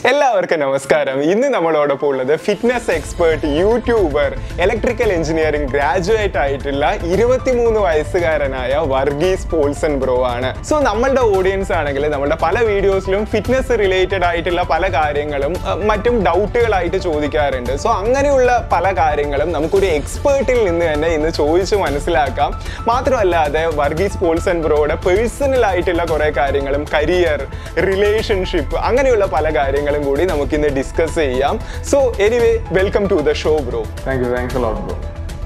എല്ലാവർക്കും നമസ്കാരം ഇന്ന് നമ്മളോടൊപ്പം ഉള്ളത് fitness expert YouTuber electrical engineering graduate ആയിട്ടുള്ള ഇരുപത്തിമൂന്ന് വയസ്സുകാരനായ വർഗീസ് പോൾസൺ ബ്രോ ആണ് സോ നമ്മളുടെ ഓഡിയൻസ് ആണെങ്കിൽ നമ്മളുടെ പല വീഡിയോസിലും ഫിറ്റ്നസ് റിലേറ്റഡ് ആയിട്ടുള്ള പല കാര്യങ്ങളും അഹ്, മറ്റും ഡൗട്ടുകളായിട്ട് ചോദിക്കാറുണ്ട് സോ അങ്ങനെയുള്ള പല കാര്യങ്ങളും നമുക്കൊരു എക്സ്പേർട്ടിൽ നിന്ന് തന്നെ ഇന്ന് ചോദിച്ച് മനസ്സിലാക്കാം മാത്രമല്ലാതെ വർഗീസ് പോൾസൺ ബ്രോയുടെ പേഴ്സണൽ ആയിട്ടുള്ള കുറെ കാര്യങ്ങളും കരിയർ റിലേഷൻഷിപ്പ് അങ്ങനെയുള്ള പല കാര്യങ്ങളും കൂടി നമുക്കിന്ന് ഡിസ്കസ് ചെയ്യാം so anyway welcome to the show bro thank you thanks lot bro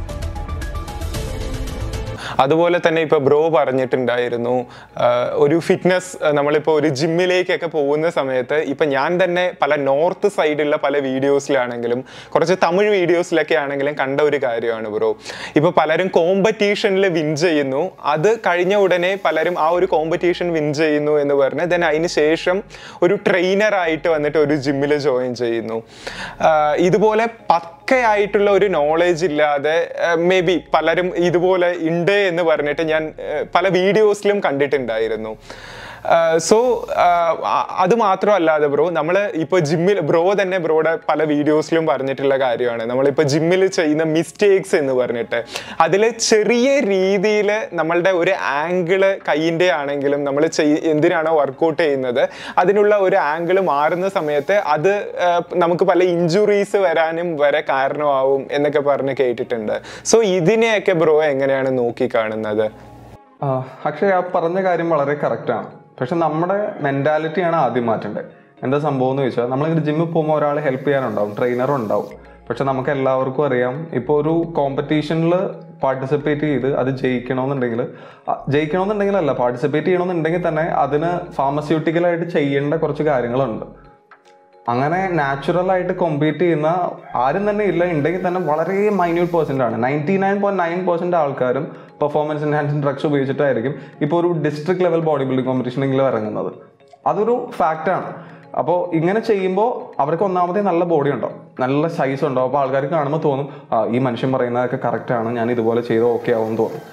അതുപോലെ തന്നെ ഇപ്പൊ ബ്രോ പറഞ്ഞിട്ടുണ്ടായിരുന്നു ആ, ഒരു ഫിറ്റ്നസ് നമ്മളിപ്പോൾ ഒരു ജിമ്മിലേക്കൊക്കെ പോകുന്ന സമയത്ത് ഇപ്പൊ ഞാൻ തന്നെ പല നോർത്ത് സൈഡുള്ള പല വീഡിയോസിലാണെങ്കിലും കുറച്ച് തമിഴ് വീഡിയോസിലൊക്കെ ആണെങ്കിലും കണ്ട ഒരു കാര്യമാണ് ബ്രോ ഇപ്പൊ പലരും കോമ്പറ്റീഷനിൽ വിൻ ചെയ്യുന്നു അത് കഴിഞ്ഞ ഉടനെ പലരും ആ ഒരു കോമ്പറ്റീഷൻ വിൻ ചെയ്യുന്നു എന്ന് പറഞ്ഞ് ദെൻ അതിന് ശേഷം ഒരു ട്രെയിനർ ആയിട്ട് വന്നിട്ട് ഒരു ജിമ്മിൽ ജോയിൻ ചെയ്യുന്നു ആ, ഇതുപോലെ പക്കയായിട്ടുള്ള ഒരു നോളേജ് ഇല്ലാതെ മേ ബി പലരും ഇതുപോലെ ഉണ്ട് എന്ന് പറഞ്ഞിട്ട് ഞാൻ ആ, പല വീഡിയോസിലും കണ്ടിട്ടുണ്ടായിരുന്നു സോ അത് മാത്രമല്ലാതെ ബ്രോ നമ്മൾ ഇപ്പോൾ ജിമ്മിൽ ബ്രോ തന്നെ ബ്രോയുടെ പല വീഡിയോസിലും പറഞ്ഞിട്ടുള്ള കാര്യമാണ് നമ്മളിപ്പോൾ ജിമ്മിൽ ചെയ്യുന്ന മിസ്റ്റേക്സ് എന്ന് പറഞ്ഞിട്ട് അതിൽ ചെറിയ രീതിയിൽ നമ്മളുടെ ഒരു ആംഗിള് കൈയിൻ്റെ ആണെങ്കിലും നമ്മൾ ചെയ് എന്തിനാണോ വർക്കൗട്ട് ചെയ്യുന്നത് അതിനുള്ള ഒരു ആംഗിൾ മാറുന്ന സമയത്ത് അത് ആ, നമുക്ക് പല ഇഞ്ചുറീസ് വരാനും വരെ കാരണമാവും എന്നൊക്കെ പറഞ്ഞ് കേട്ടിട്ടുണ്ട് സോ ഇതിനെയൊക്കെ ബ്രോ എങ്ങനെയാണ് നോക്കി കാണുന്നത് അക്ഷയ് ആ പറഞ്ഞ കാര്യം വളരെ കറക്റ്റാണ് പക്ഷെ നമ്മുടെ മെന്റാലിറ്റിയാണ് ആദ്യം മാറ്റേണ്ടത് എന്താ സംഭവം എന്ന് ചോദിച്ചാൽ നമ്മളിങ്ങനെ ജിമ്മിൽ പോകുമ്പോൾ ഒരാൾ ഹെൽപ്പ് ചെയ്യാനുണ്ടാവും ട്രെയിനറും ഉണ്ടാവും പക്ഷെ നമുക്ക് എല്ലാവർക്കും അറിയാം ഇപ്പോൾ ഒരു കോമ്പറ്റീഷനിൽ പാർട്ടിസിപ്പേറ്റ് ചെയ്ത് അത് ജയിക്കണമെന്നുണ്ടെങ്കിൽ അ- ജയിക്കണമെന്നുണ്ടെങ്കിലല്ല പാർട്ടിസിപ്പേറ്റ് ചെയ്യണമെന്നുണ്ടെങ്കിൽ തന്നെ അതിന് ഫാർമസ്യൂട്ടിക്കലായിട്ട് ചെയ്യേണ്ട കുറച്ച് കാര്യങ്ങളുണ്ട് അങ്ങനെ നാച്ചുറൽ ആയിട്ട് കോമ്പീറ്റ് ചെയ്യുന്ന ആരും തന്നെ ഇല്ല ഉണ്ടെങ്കിൽ തന്നെ വളരെ മൈന്യൂട്ട് പെർസെന്റ് ആണ് ninety nine point nine percent ആൾക്കാരും പെർഫോമൻസ് എൻഹാൻസിങ് ഡ്രഗ്സ് ഉപയോഗിച്ചിട്ടായിരിക്കും ഇപ്പോൾ ഒരു ഡിസ്ട്രിക്ട് ലെവൽ ബോഡി ബിൽഡിംഗ് കോമ്പറ്റീഷനെങ്കിലും ഇറങ്ങുന്നത് അതൊരു ഫാക്റ്റാണ് അപ്പോൾ ഇങ്ങനെ ചെയ്യുമ്പോൾ അവർക്ക് ഒന്നാമതേ നല്ല ബോഡി ഉണ്ടാവും നല്ല സൈസ് ഉണ്ടാവും അപ്പോൾ ആൾക്കാർക്ക് കാണുമ്പോൾ തോന്നും ആ ഈ മനുഷ്യൻ പറയുന്നതൊക്കെ കറക്റ്റാണ് ഞാൻ ഇതുപോലെ ചെയ്ത് ഓക്കെ ആവും തോന്നും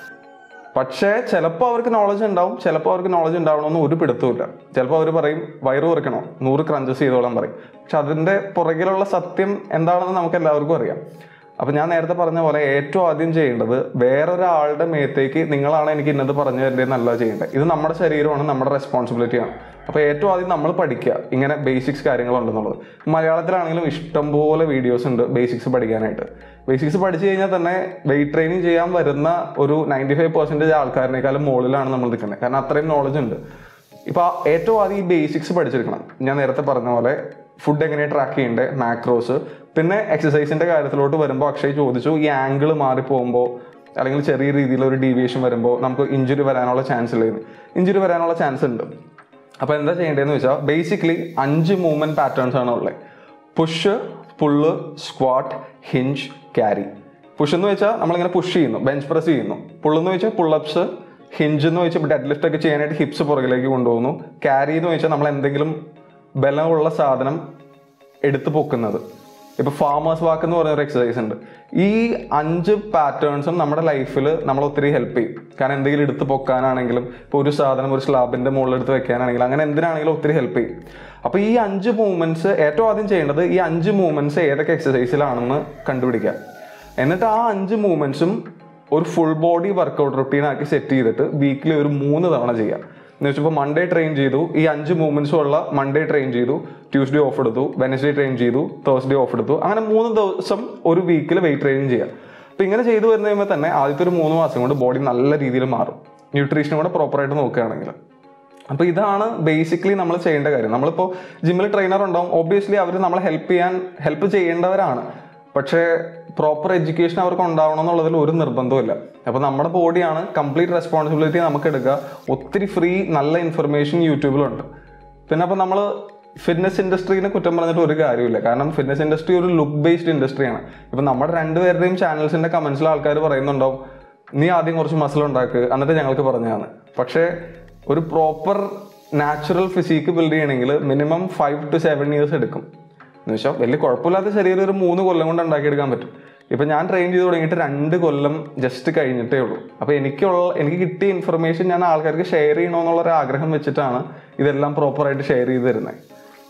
പക്ഷേ ചിലപ്പോൾ അവർക്ക് നോളജ് ഉണ്ടാവും ചിലപ്പോൾ അവർക്ക് നോളജ് ഉണ്ടാവണമെന്ന് ഒരു പിടുത്തമില്ല ചിലപ്പോൾ അവർ പറയും വയറ് കുറയ്ക്കണോ നൂറ് ക്രഞ്ചസ് ചെയ്തോളാൻ പറയും പക്ഷെ അതിൻ്റെ പുറകിലുള്ള സത്യം എന്താണെന്ന് നമുക്ക് എല്ലാവർക്കും അറിയാം അപ്പം ഞാൻ നേരത്തെ പറഞ്ഞ പോലെ ഏറ്റവും ആദ്യം ചെയ്യേണ്ടത് വേറൊരാളുടെ മേത്തേക്ക് നിങ്ങളാണ് എനിക്ക് ഇന്നത് പറഞ്ഞു തരേണ്ടതെന്നല്ല ചെയ്യേണ്ടത് ഇത് നമ്മുടെ ശരീരമാണ് നമ്മുടെ റെസ്പോൺസിബിലിറ്റിയാണ് അപ്പോൾ ഏറ്റവും ആദ്യം നമ്മൾ പഠിക്കുക ഇങ്ങനെ ബേസിക്സ് കാര്യങ്ങളുണ്ടെന്നുള്ളത് മലയാളത്തിലാണെങ്കിലും ഇഷ്ടംപോലെ വീഡിയോസ് ഉണ്ട് ബേസിക്സ് പഠിക്കാനായിട്ട് ബേസിക്സ് പഠിച്ചു കഴിഞ്ഞാൽ തന്നെ വെയിറ്റ് ട്രെയിനിങ് ചെയ്യാൻ വരുന്ന ഒരു നയൻറ്റി ഫൈവ് പെർസെൻറ്റേജ് ആൾക്കാരിനേക്കാളും മുകളിലാണ് നമ്മൾ നിൽക്കുന്നത് കാരണം അത്രയും നോളജ് ഉണ്ട് ഇപ്പൊ ആ ഏറ്റവും ആദ്യം ഈ ബേസിക്സ് പഠിച്ചെടുക്കണം ഞാൻ നേരത്തെ പറഞ്ഞ പോലെ ഫുഡ് എങ്ങനെ ട്രാക്ക് ചെയ്യേണ്ടത് മാക്രോസ് പിന്നെ എക്സസൈസിന്റെ കാര്യത്തിലോട്ട് വരുമ്പോൾ അക്ഷയ് ചോദിച്ചു ഈ ആംഗിൾ മാറി പോകുമ്പോൾ അല്ലെങ്കിൽ ചെറിയ രീതിയിൽ ഒരു ഡീവിയേഷൻ വരുമ്പോൾ നമുക്ക് ഇഞ്ചുറി വരാനുള്ള ചാൻസ് ഇല്ലെന്ന് ഇഞ്ചുറി വരാനുള്ള ചാൻസ് ഉണ്ട് അപ്പൊ എന്താ ചെയ്യേണ്ടതെന്ന് വെച്ചാൽ ബേസിക്കലി അഞ്ച് മൂവ്മെന്റ് പാറ്റേൺസ് ആണ് ഉള്ളത് push pull squat hinge carry push എന്ന് വെച്ചാൽ നമ്മളിങ്ങനെ പുഷ് ചെയ്യുന്നു ബെഞ്ച് പ്രസ് ചെയ്യുന്നു പുള്ളെന്ന് വെച്ചാൽ പുള്ളപ്സ് ഹിഞ്ച് എന്ന് വെച്ചാൽ ഡെഡ് ലിഫ്റ്റ് ഒക്കെ ചെയ്യാനായിട്ട് ഹിപ്സ് പുറകിലേക്ക് കൊണ്ടുപോകുന്നു ക്യാരി എന്ന് വെച്ചാൽ നമ്മൾ എന്തെങ്കിലും ബലമുള്ള സാധനം എടുത്തു പൊക്കുന്നത് ഇപ്പൊ ഫാമേഴ്സ് വാക്ക് എന്ന് പറയുന്ന ഒരു എക്സസൈസ് ഉണ്ട് ഈ അഞ്ച് പാറ്റേൺസും നമ്മുടെ ലൈഫിൽ നമ്മൾ ഒത്തിരി ഹെൽപ്പ് ചെയ്യും കാരണം എന്തെങ്കിലും എടുത്ത് പൊക്കാനാണെങ്കിലും ഇപ്പോൾ ഒരു സാധനം ഒരു സ്ലാബിന്റെ മുകളിൽ എടുത്ത് വെക്കാനാണെങ്കിലും അങ്ങനെ എന്തിനാണെങ്കിലും ഒത്തിരി ഹെൽപ്പ് ചെയ്യും അപ്പൊ ഈ അഞ്ച് മൂവ്മെന്റ്സ് ഏറ്റവും ആദ്യം ചെയ്യേണ്ടത് ഈ അഞ്ച് മൂവ്മെന്റ്സ് ഏതൊക്കെ എക്സസൈസിലാണെന്ന് കണ്ടുപിടിക്കുക എന്നിട്ട് ആ അഞ്ച് മൂവ്മെന്റ്സും ഒരു ഫുൾ ബോഡി വർക്കൗട്ട് റുട്ടീൻ ആക്കി സെറ്റ് ചെയ്തിട്ട് വീക്കിലി ഒരു മൂന്ന് തവണ ചെയ്യാം എന്ന് വെച്ചപ്പോൾ മൺഡേ ട്രെയിൻ ചെയ്തു ഈ അഞ്ച് മൂവ്മെന്റ്സും ഉള്ള മൺഡേ ട്രെയിൻ ചെയ്തു ട്യൂസ്ഡേ ഓഫ് എടുത്തു വെനസ്ഡേ ട്രെയിൻ ചെയ്തു തേഴ്സ്ഡേ ഓഫ് എടുത്തു അങ്ങനെ മൂന്ന് ദിവസം ഒരു വീക്കിൽ വെയിറ്റ് ട്രെയിനിങ് ചെയ്യാം അപ്പൊ ഇങ്ങനെ ചെയ്തു വരുന്ന കഴിയുമ്പോൾ തന്നെ ആദ്യത്തെ ഒരു മൂന്ന് മാസം കൊണ്ട് ബോഡി നല്ല രീതിയിൽ മാറും ന്യൂട്രീഷനും കൂടെ പ്രോപ്പറായിട്ട് നോക്കുകയാണെങ്കിൽ അപ്പൊ ഇതാണ് ബേസിക്കലി നമ്മൾ ചെയ്യേണ്ട കാര്യം നമ്മളിപ്പോൾ ജിമ്മിൽ ട്രെയിനർ ഉണ്ടാവും ഒബ്വിയസ്ലി അവർ നമ്മളെ ഹെൽപ്പ് ചെയ്യാൻ ഹെൽപ്പ് ചെയ്യേണ്ടവരാണ് പക്ഷേ പ്രോപ്പർ എഡ്യൂക്കേഷൻ അവർക്ക് ഉണ്ടാവണം എന്നുള്ളതിൽ ഒരു നിർബന്ധമില്ല അപ്പൊ നമ്മുടെ ബോഡിയാണ് കംപ്ലീറ്റ് റെസ്പോൺസിബിലിറ്റി നമുക്ക് എടുക്കുക ഒത്തിരി ഫ്രീ നല്ല ഇൻഫർമേഷൻ യൂട്യൂബിലുണ്ട് പിന്നെ അപ്പൊ നമ്മൾ ഫിറ്റ്നസ് ഇൻഡസ്ട്രീനെ കുറ്റം പറഞ്ഞിട്ട് ഒരു കാര്യമില്ല കാരണം ഫിറ്റ്നസ് ഇൻഡസ്ട്രി ഒരു ലുക്ക് ബേസ്ഡ് ഇൻഡസ്ട്രിയാണ് ഇപ്പൊ നമ്മുടെ രണ്ടുപേരുടെയും ചാനൽസിന്റെ കമന്റ്സിൽ ആൾക്കാർ പറയുന്നുണ്ടാവും നീ ആദ്യം കുറച്ച് മസിൽ ഉണ്ടാക്ക് എന്നിട്ട് ഞങ്ങൾക്ക് പറഞ്ഞതാണ് പക്ഷേ ഒരു പ്രോപ്പർ നാച്ചുറൽ ഫിസിക്ക് ബിൽഡ് ചെയ്യണമെങ്കിൽ minimum five to seven years എടുക്കും എന്ന് വെച്ചാൽ വലിയ കുഴപ്പമില്ലാത്ത ശരീരം ഒരു മൂന്ന് കൊല്ലം കൊണ്ട് ഉണ്ടാക്കിയെടുക്കാൻ പറ്റും ഇപ്പൊ ഞാൻ ട്രെയിൻ ചെയ്ത് തുടങ്ങിയിട്ട് രണ്ട് കൊല്ലം ജസ്റ്റ് കഴിഞ്ഞിട്ടേ ഉള്ളൂ അപ്പൊ എനിക്കുള്ള എനിക്ക് കിട്ടിയ ഇൻഫർമേഷൻ ഞാൻ ആൾക്കാർക്ക് ഷെയർ ചെയ്യണമെന്നുള്ള ഒരു ആഗ്രഹം വെച്ചിട്ടാണ് ഇതെല്ലാം പ്രോപ്പറായിട്ട് ഷെയർ ചെയ്ത് തരുന്നത്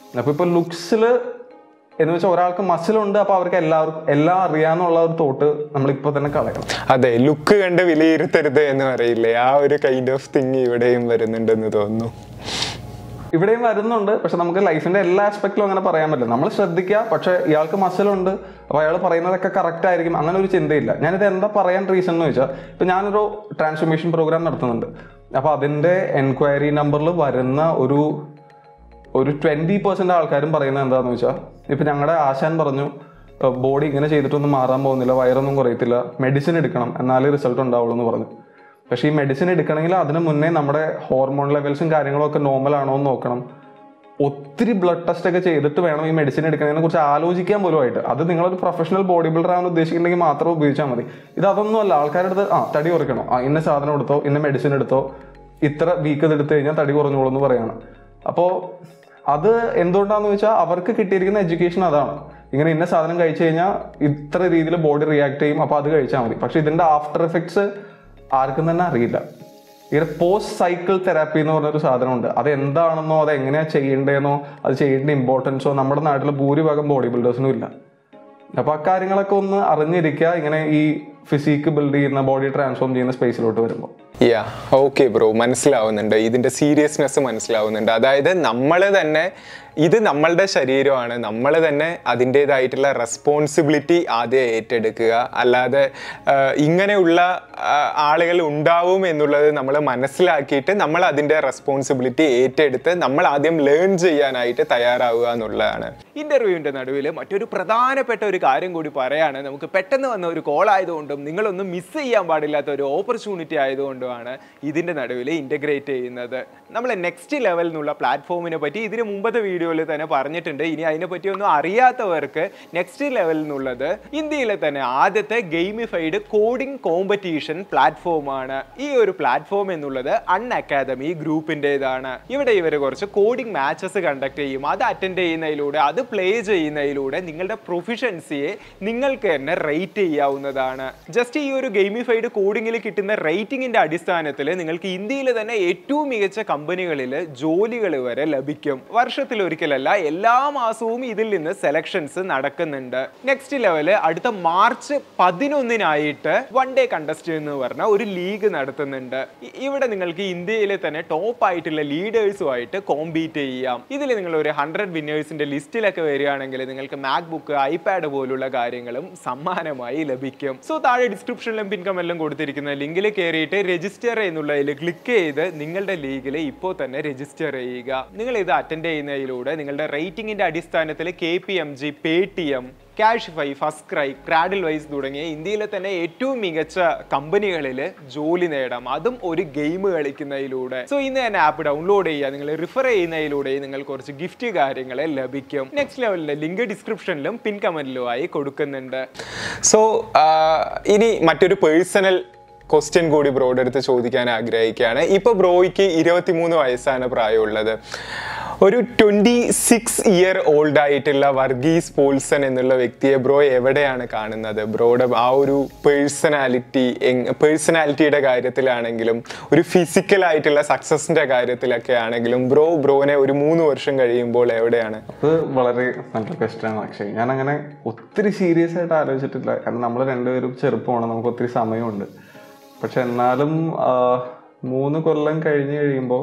അപ്പോൾ ഇപ്പോൾ ലുക്സിൽ എന്ന് വെച്ചാൽ ഒരാൾക്ക് മസിലുണ്ട് അപ്പോൾ അവർക്ക് എല്ലാവർക്കും എല്ലാം അറിയാന്നുള്ള ഒരു തോട്ട് നമ്മളിപ്പോൾ തന്നെ കളയണം അതെ ലുക്ക് കണ്ട് വിലയിരുത്തരുത് എന്ന് പറയില്ലേ ആ ഒരു കൈൻഡ് ഓഫ് തിങ് ഇവിടെയും വരുന്നുണ്ടെന്ന് തോന്നുന്നു ഇവിടെയും വരുന്നുണ്ട് പക്ഷെ നമുക്ക് ലൈഫിന്റെ എല്ലാ ആസ്പെക്റ്റിലും അങ്ങനെ പറയാൻ പറ്റില്ല നമ്മൾ ശ്രദ്ധിക്കുക പക്ഷെ ഇയാൾക്ക് മസിലുണ്ട് അപ്പോൾ അയാൾ പറയുന്നതൊക്കെ കറക്റ്റ് ആയിരിക്കും അങ്ങനെ ഒരു ചിന്തയില്ല ഞാനിത് എന്താ പറയാൻ റീസൺ എന്ന് വെച്ചാൽ ഇപ്പം ഞാനൊരു ട്രാൻസ്ഫോർമേഷൻ പ്രോഗ്രാം നടത്തുന്നുണ്ട് അപ്പോൾ അതിൻ്റെ എൻക്വയറി നമ്പറിൽ വരുന്ന ഒരു ഒരു ട്വൻറ്റി പെർസെൻറ്റ് ആൾക്കാരും പറയുന്നത് എന്താണെന്ന് വെച്ചാൽ ഇപ്പം ഞങ്ങളുടെ ആശാൻ പറഞ്ഞു ബോഡി ഇങ്ങനെ ചെയ്തിട്ടൊന്നും മാറാൻ പോകുന്നില്ല വയറൊന്നും കുറയത്തില്ല മെഡിസിൻ എടുക്കണം എന്നാലേ റിസൾട്ട് ഉണ്ടാവുള്ളൂ എന്ന് പറഞ്ഞു പക്ഷേ ഈ മെഡിസിൻ എടുക്കണമെങ്കിൽ അതിന് മുന്നേ നമ്മുടെ ഹോർമോൺ ലെവൽസും കാര്യങ്ങളും ഒക്കെ നോർമൽ ആണോ എന്ന് നോക്കണം ഒത്തിരി ബ്ലഡ് ടെസ്റ്റ് ഒക്കെ ചെയ്തിട്ട് വേണം ഈ മെഡിസിൻ എടുക്കുന്നതിനെ കുറിച്ച് ആലോചിക്കാൻ പോലും ആയിട്ട് അത് നിങ്ങളൊരു പ്രൊഫഷണൽ ബോഡി ബിൽഡർ ആവാൻ ഉദ്ദേശിക്കുന്നുണ്ടെങ്കിൽ മാത്രം ഉപയോഗിച്ചാൽ മതി ഇത് അതൊന്നുമല്ല ആൾക്കാരുടെ അടുത്ത് ആ തടി കുറയ്ക്കണോ ആ ഇന്ന സാധനം എടുത്തോ ഇന്ന മെഡിസിൻ എടുത്തോ ഇത്ര വീക്ക് ഇത് എടുത്തു കഴിഞ്ഞാൽ തടി കുറഞ്ഞോളൂ എന്ന് പറയാണ് അപ്പോൾ അത് എന്തുകൊണ്ടാന്ന് വെച്ചാൽ അവർക്ക് കിട്ടിയിരിക്കുന്ന എഡ്യൂക്കേഷൻ അതാണ് ഇങ്ങനെ ഇന്ന സാധനം കഴിച്ചു കഴിഞ്ഞാൽ ഇത്ര രീതിയിൽ ബോഡി റിയാക്ട് ചെയ്യും അപ്പോൾ അത് കഴിച്ചാൽ മതി പക്ഷെ ഇതിന്റെ ആഫ്റ്റർ എഫക്ട്സ് ആർക്കും തന്നെ അറിയില്ല ഇങ്ങനെ പോസ്റ്റ് സൈക്കിൾ തെറാപ്പി എന്ന് പറഞ്ഞൊരു സാധനമുണ്ട് അത് എന്താണെന്നോ അത് എങ്ങനെയാ ചെയ്യേണ്ടതെന്നോ അത് ചെയ്യേണ്ട ഇമ്പോർട്ടൻസോ നമ്മുടെ നാട്ടിൽ ഭൂരിഭാഗം ബോഡി ബിൽഡേഴ്സിനും ഇല്ല അപ്പൊ ആ കാര്യങ്ങളൊക്കെ ഒന്ന് അറിഞ്ഞിരിക്കുക ഇങ്ങനെ ഈ ഫിസിക്ക് ബിൽഡ് ചെയ്യുന്ന ബോഡി ട്രാൻസ്ഫോം ചെയ്യുന്ന സ്പേസിലോട്ട് വരുമ്പോൾ യാ ഓക്കെ ബ്രോ മനസ്സിലാവുന്നുണ്ട് ഇതിന്റെ സീരിയസ്നെസ് മനസ്സിലാവുന്നുണ്ട് അതായത് നമ്മൾ തന്നെ ഇത് നമ്മളുടെ ശരീരമാണ് നമ്മൾ തന്നെ അതിൻ്റെതായിട്ടുള്ള റെസ്പോൺസിബിലിറ്റി ആദ്യം ഏറ്റെടുക്കുക അല്ലാതെ ആ, ഇങ്ങനെയുള്ള ആ, ആളുകൾ ഉണ്ടാവും എന്നുള്ളത് നമ്മൾ മനസ്സിലാക്കിയിട്ട് നമ്മൾ അതിൻ്റെ റെസ്പോൺസിബിലിറ്റി ഏറ്റെടുത്ത് നമ്മൾ ആദ്യം ലേൺ ചെയ്യാനായിട്ട് തയ്യാറാവുക എന്നുള്ളതാണ് ഇന്റർവ്യൂവിന്റെ നടുവിൽ മറ്റൊരു പ്രധാനപ്പെട്ട ഒരു കാര്യം കൂടി പറയാണ് നമുക്ക് പെട്ടെന്ന് വന്ന ഒരു കോൾ ആയതുകൊണ്ടും നിങ്ങളൊന്നും മിസ് ചെയ്യാൻ പാടില്ലാത്ത ഒരു ഓപ്പർച്യൂണിറ്റി ആയതുകൊണ്ടുമാണ് ഇതിന്റെ നടുവിൽ ഇന്റഗ്രേറ്റ് ചെയ്യുന്നത് നമ്മൾ നെക്സ്റ്റ് ലെവൽ എന്നുള്ള പ്ലാറ്റ്ഫോമിനെ പറ്റി ഇതിന് മുമ്പത്തെ വീഡിയോയിൽ തന്നെ പറഞ്ഞിട്ടുണ്ട് ഇനി അതിനെ പറ്റി ഒന്നും അറിയാത്തവർക്ക് നെക്സ്റ്റ് ലെവൽ എന്നുള്ളത് ഇന്ത്യയിലെ തന്നെ ആദ്യത്തെ ഗെയിമിഫൈഡ് കോഡിംഗ് കോമ്പറ്റീഷൻ പ്ലാറ്റ്ഫോമാണ് ഈ ഒരു പ്ലാറ്റ്ഫോം എന്നുള്ളത് അൺ അക്കാദമി ഗ്രൂപ്പിൻ്റെതാണ് ഇവിടെ ഇവർ കുറച്ച് കോഡിംഗ് മാച്ചസ് കണ്ടക്ട് ചെയ്യും അത് അറ്റൻഡ് ചെയ്യുന്നതിലൂടെ അത് പ്ലേ ചെയ്യുന്നതിലൂടെ നിങ്ങളുടെ പ്രൊഫിഷ്യൻസിയെ നിങ്ങൾക്ക് തന്നെ റേറ്റ് ചെയ്യാവുന്നതാണ് ജസ്റ്റ് ഈ ഒരു ഗെയിമിഫൈഡ് കോഡിങ്ങിൽ കിട്ടുന്ന റേറ്റിംഗിന്റെ അടിസ്ഥാനത്തിൽ നിങ്ങൾക്ക് ഇന്ത്യയിലെ തന്നെ ഏറ്റവും മികച്ച കമ്പനികളിൽ ജോലികൾ വരെ ലഭിക്കും വർഷത്തിൽ ഒരിക്കലല്ല എല്ലാ മാസവും ഇതിൽ നിന്ന് സെലക്ഷൻസ് നടക്കുന്നുണ്ട് നെക്സ്റ്റ് ലെവല് അടുത്ത മാർച്ച് പതിനൊന്നിനായിട്ട് വൺ ഡേ കണ്ടസ്റ്റ് എന്ന് പറഞ്ഞ ഒരു ലീഗ് നടത്തുന്നുണ്ട് ഇ- ഇവിടെ നിങ്ങൾക്ക് ഇന്ത്യയിലെ തന്നെ ടോപ്പ് ആയിട്ടുള്ള ലീഡേഴ്സുമായിട്ട് കോമ്പീറ്റ് ചെയ്യാം ഇതിൽ നിങ്ങൾ ഒരു ഹൺഡ്രഡ് വിന്നേഴ്സിന്റെ ലിസ്റ്റിലൊക്കെ വരികയാണെങ്കിൽ നിങ്ങൾക്ക് മാക് ബുക്ക് ഐപാഡ് പോലുള്ള കാര്യങ്ങളും സമ്മാനമായി ലഭിക്കും സോ താഴെ ഡിസ്ക്രിപ്ഷനിലും പിൻ കമന്റിലും കൊടുത്തിരിക്കുന്ന ലിങ്കിൽ കയറിയിട്ട് രജിസ്റ്റർ എന്നുള്ളതിൽ ക്ലിക്ക് ചെയ്ത് നിങ്ങളുടെ ലീഗിൽ ഇപ്പോൾ തന്നെ രജിസ്റ്റർ ചെയ്യുക നിങ്ങൾ ഇത് അറ്റൻഡ് ചെയ്യുന്നതിലൂടെ നിങ്ങളുടെ റേറ്റിംഗിന്റെ അടിസ്ഥാനത്തിൽ K P M G Pay T M Cashify First Cry Cradlewise തുടങ്ങിയ ഇന്ത്യയിലെ തന്നെ ഏറ്റവും മികച്ച കമ്പനികളിൽ ജോലി നേടാം അതും ഒരു ഗെയിം കളിക്കുന്നതിലൂടെ സോ ഇന്ന് തന്നെ ആപ്പ് ഡൗൺലോഡ് ചെയ്യുക നിങ്ങൾ റിഫർ ചെയ്യുന്നതിലൂടെ നിങ്ങൾക്ക് കുറച്ച് ഗിഫ്റ്റ് കാര്യങ്ങൾ ലഭിക്കും നെക്സ്റ്റ് ലെവലിന്റെ ലിങ്ക് ഡിസ്ക്രിപ്ഷനിലും പിൻ കമന്റിലുമായി കൊടുക്കുന്നുണ്ട് സോ ഇനി മറ്റൊരു പേഴ്സണൽ ക്വസ്റ്റ്യൻ കൂടി ബ്രോയുടെ അടുത്ത് ചോദിക്കാൻ ആഗ്രഹിക്കുകയാണ് ഇപ്പോൾ ബ്രോയ്ക്ക് ഇരുപത്തിമൂന്ന് വയസ്സാണ് പ്രായമുള്ളത് ഒരു ട്വൻറ്റി സിക്സ് ഇയർ ഓൾഡ് ആയിട്ടുള്ള വർഗീസ് പോൾസൺ എന്നുള്ള വ്യക്തിയെ ബ്രോ എവിടെയാണ് കാണുന്നത് ബ്രോയുടെ ആ ഒരു പേഴ്സണാലിറ്റി പേഴ്സണാലിറ്റിയുടെ കാര്യത്തിലാണെങ്കിലും ഒരു ഫിസിക്കൽ ആയിട്ടുള്ള സക്സസിൻ്റെ കാര്യത്തിലൊക്കെ ആണെങ്കിലും ബ്രോ ബ്രോനെ ഒരു മൂന്ന് വർഷം കഴിയുമ്പോൾ എവിടെയാണ് അത് വളരെ നല്ല ക്വസ്റ്റ്യനാണ് അക്ഷയ് ഞാൻ അങ്ങനെ ഒത്തിരി സീരിയസ് ആയിട്ട് ആലോചിച്ചിട്ടില്ല കാരണം നമ്മൾ രണ്ടുപേരും ചെറുപ്പമാണ് നമുക്ക് ഒത്തിരി സമയമുണ്ട് പക്ഷെ എന്നാലും ആ, മൂന്ന് കൊല്ലം കഴിഞ്ഞ് കഴിയുമ്പോൾ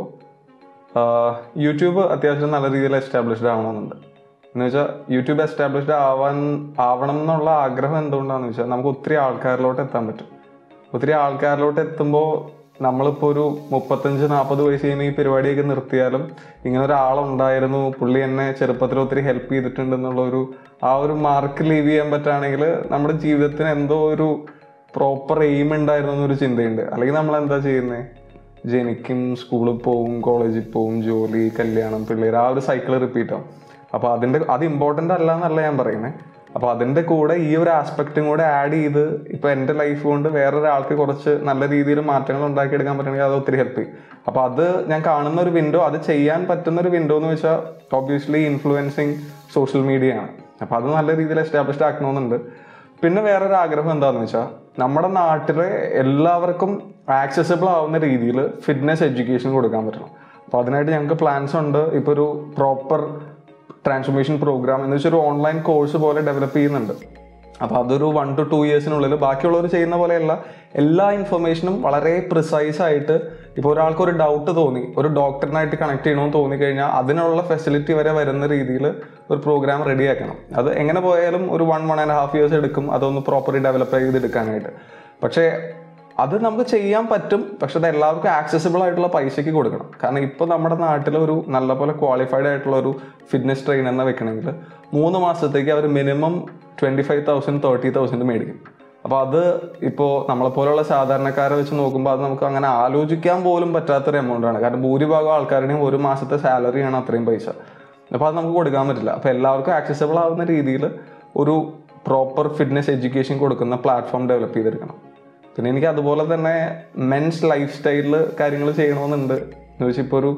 യൂട്യൂബ് അത്യാവശ്യം നല്ല രീതിയിൽ എസ്റ്റാബ്ലിഷ്ഡ് ആവണമെന്നുണ്ട് എന്ന് വെച്ചാൽ യൂട്യൂബ് എസ്റ്റാബ്ലിഷ്ഡ് ആവാൻ ആവണം എന്നുള്ള ആഗ്രഹം എന്തുകൊണ്ടാണെന്ന് വെച്ചാൽ നമുക്ക് ഒത്തിരി ആൾക്കാരിലോട്ട് എത്താൻ പറ്റും ഒത്തിരി ആൾക്കാരിലോട്ട് എത്തുമ്പോൾ നമ്മളിപ്പോൾ ഒരു മുപ്പത്തഞ്ച് നാൽപ്പത് വയസ്സ് കഴിയുമ്പോൾ ഈ പരിപാടിയൊക്കെ നിർത്തിയാലും ഇങ്ങനെ ഒരാളുണ്ടായിരുന്നു പുള്ളി എന്നെ ചെറുപ്പത്തിൽ ഒത്തിരി ഹെൽപ്പ് ചെയ്തിട്ടുണ്ട് എന്നുള്ള ഒരു ആ ഒരു മാർക്ക് ലീവ് ചെയ്യാൻ പറ്റുകയാണെങ്കിൽ നമ്മുടെ ജീവിതത്തിന് എന്തോ ഒരു പ്രോപ്പർ എയിം ഉണ്ടായിരുന്നു എന്നൊരു ചിന്തയുണ്ട് അല്ലെങ്കിൽ നമ്മൾ എന്താ ചെയ്യുന്നത് ജനിക്കും സ്കൂളിൽ പോവും കോളേജിൽ പോവും ജോലി കല്യാണം പിള്ളേർ ആ ഒരു സൈക്കിൾ റിപ്പീറ്റ് ആവും അപ്പോൾ അതിൻ്റെ അത് ഇമ്പോർട്ടൻ്റ് അല്ല എന്നല്ല ഞാൻ പറയുന്നത് അപ്പോൾ അതിൻ്റെ കൂടെ ഈ ഒരു ആസ്പെക്റ്റും കൂടെ ആഡ് ചെയ്ത് ഇപ്പോൾ എൻ്റെ ലൈഫ് കൊണ്ട് വേറൊരാൾക്ക് കുറച്ച് നല്ല രീതിയിൽ മാറ്റങ്ങൾ ഉണ്ടാക്കിയെടുക്കാൻ പറ്റണമെങ്കിൽ അത് ഒത്തിരി ഹെൽപ്പ് ചെയ്യും അപ്പോൾ അത് ഞാൻ കാണുന്ന ഒരു വിൻഡോ അത് ചെയ്യാൻ പറ്റുന്ന ഒരു വിൻഡോ എന്ന് വെച്ചാൽ ഓബ്വിയസ്ലി ഇൻഫ്ലുവൻസിങ് സോഷ്യൽ മീഡിയ ആണ് അപ്പോൾ അത് നല്ല രീതിയിൽ എസ്റ്റാബ്ലിഷ്ഡ് ആക്കണമെന്നുണ്ട് പിന്നെ വേറൊരു ആഗ്രഹം എന്താണെന്ന് വെച്ചാൽ നമ്മുടെ നാട്ടിലെ എല്ലാവർക്കും ആക്സസിബിൾ ആവുന്ന രീതിയിൽ ഫിറ്റ്നസ് എഡ്യൂക്കേഷൻ കൊടുക്കാൻ പറ്റണം അപ്പോൾ അതിനായിട്ട് ഞങ്ങൾക്ക് പ്ലാൻസ് ഉണ്ട് ഇപ്പോൾ ഒരു പ്രോപ്പർ ട്രാൻസ്ഫോർമേഷൻ പ്രോഗ്രാം എന്ന് വെച്ചാൽ ഒരു ഓൺലൈൻ കോഴ്സ് പോലെ ഡെവലപ്പ് ചെയ്യുന്നുണ്ട് അപ്പോൾ അതൊരു വൺ ടു ടു ഇയേഴ്സിനുള്ളിൽ ബാക്കിയുള്ളവർ ചെയ്യുന്ന പോലെയല്ല എല്ലാ ഇൻഫർമേഷനും വളരെ പ്രിസൈസ് ആയിട്ട് ഇപ്പോൾ ഒരാൾക്ക് ഒരു ഡൗട്ട് തോന്നി ഒരു ഡോക്ടറിനായിട്ട് കണക്ട് ചെയ്യണമെന്ന് തോന്നിക്കഴിഞ്ഞാൽ അതിനുള്ള ഫെസിലിറ്റി വരെ വരുന്ന രീതിയിൽ ഒരു പ്രോഗ്രാം റെഡിയാക്കണം അത് എങ്ങനെ പോയാലും ഒരു one one and half years എടുക്കും അതൊന്ന് പ്രോപ്പർലി ഡെവലപ്പ് ചെയ്തെടുക്കാനായിട്ട് പക്ഷേ അത് നമുക്ക് ചെയ്യാൻ പറ്റും പക്ഷെ അത് എല്ലാവർക്കും ആക്സസിബിൾ ആയിട്ടുള്ള പൈസയ്ക്ക് കൊടുക്കണം കാരണം ഇപ്പോൾ നമ്മുടെ നാട്ടിൽ ഒരു നല്ലപോലെ ക്വാളിഫൈഡ് ആയിട്ടുള്ള ഒരു ഫിറ്റ്നസ് ട്രെയിനറിനെ വെക്കണമെങ്കിൽ മൂന്ന് മാസത്തേക്ക് അവർ minimum twenty five thousand thirty thousand മേടിക്കും അപ്പോൾ അത് ഇപ്പോൾ നമ്മളെപ്പോലുള്ള സാധാരണക്കാരെ വെച്ച് നോക്കുമ്പോൾ അത് നമുക്ക് അങ്ങനെ ആലോചിക്കാൻ പോലും പറ്റാത്തൊരു എമൗണ്ട് ആണ് കാരണം ഭൂരിഭാഗം ആൾക്കാരുടെയും ഒരു മാസത്തെ സാലറിയാണ് അത്രയും പൈസ അപ്പോൾ അത് നമുക്ക് കൊടുക്കാൻ പറ്റില്ല അപ്പോൾ എല്ലാവർക്കും ആക്സസിബിൾ ആവുന്ന രീതിയിൽ ഒരു പ്രോപ്പർ ഫിറ്റ്നസ് എഡ്യൂക്കേഷൻ കൊടുക്കുന്ന പ്ലാറ്റ്ഫോം ഡെവലപ്പ് ചെയ്തെടുക്കണം പിന്നെ എനിക്ക് അതുപോലെ തന്നെ മെൻസ് ലൈഫ് സ്റ്റൈലിൽ കാര്യങ്ങൾ ചെയ്യണമെന്നുണ്ട് എന്ന് വെച്ചാൽ ഇപ്പോൾ ഒരു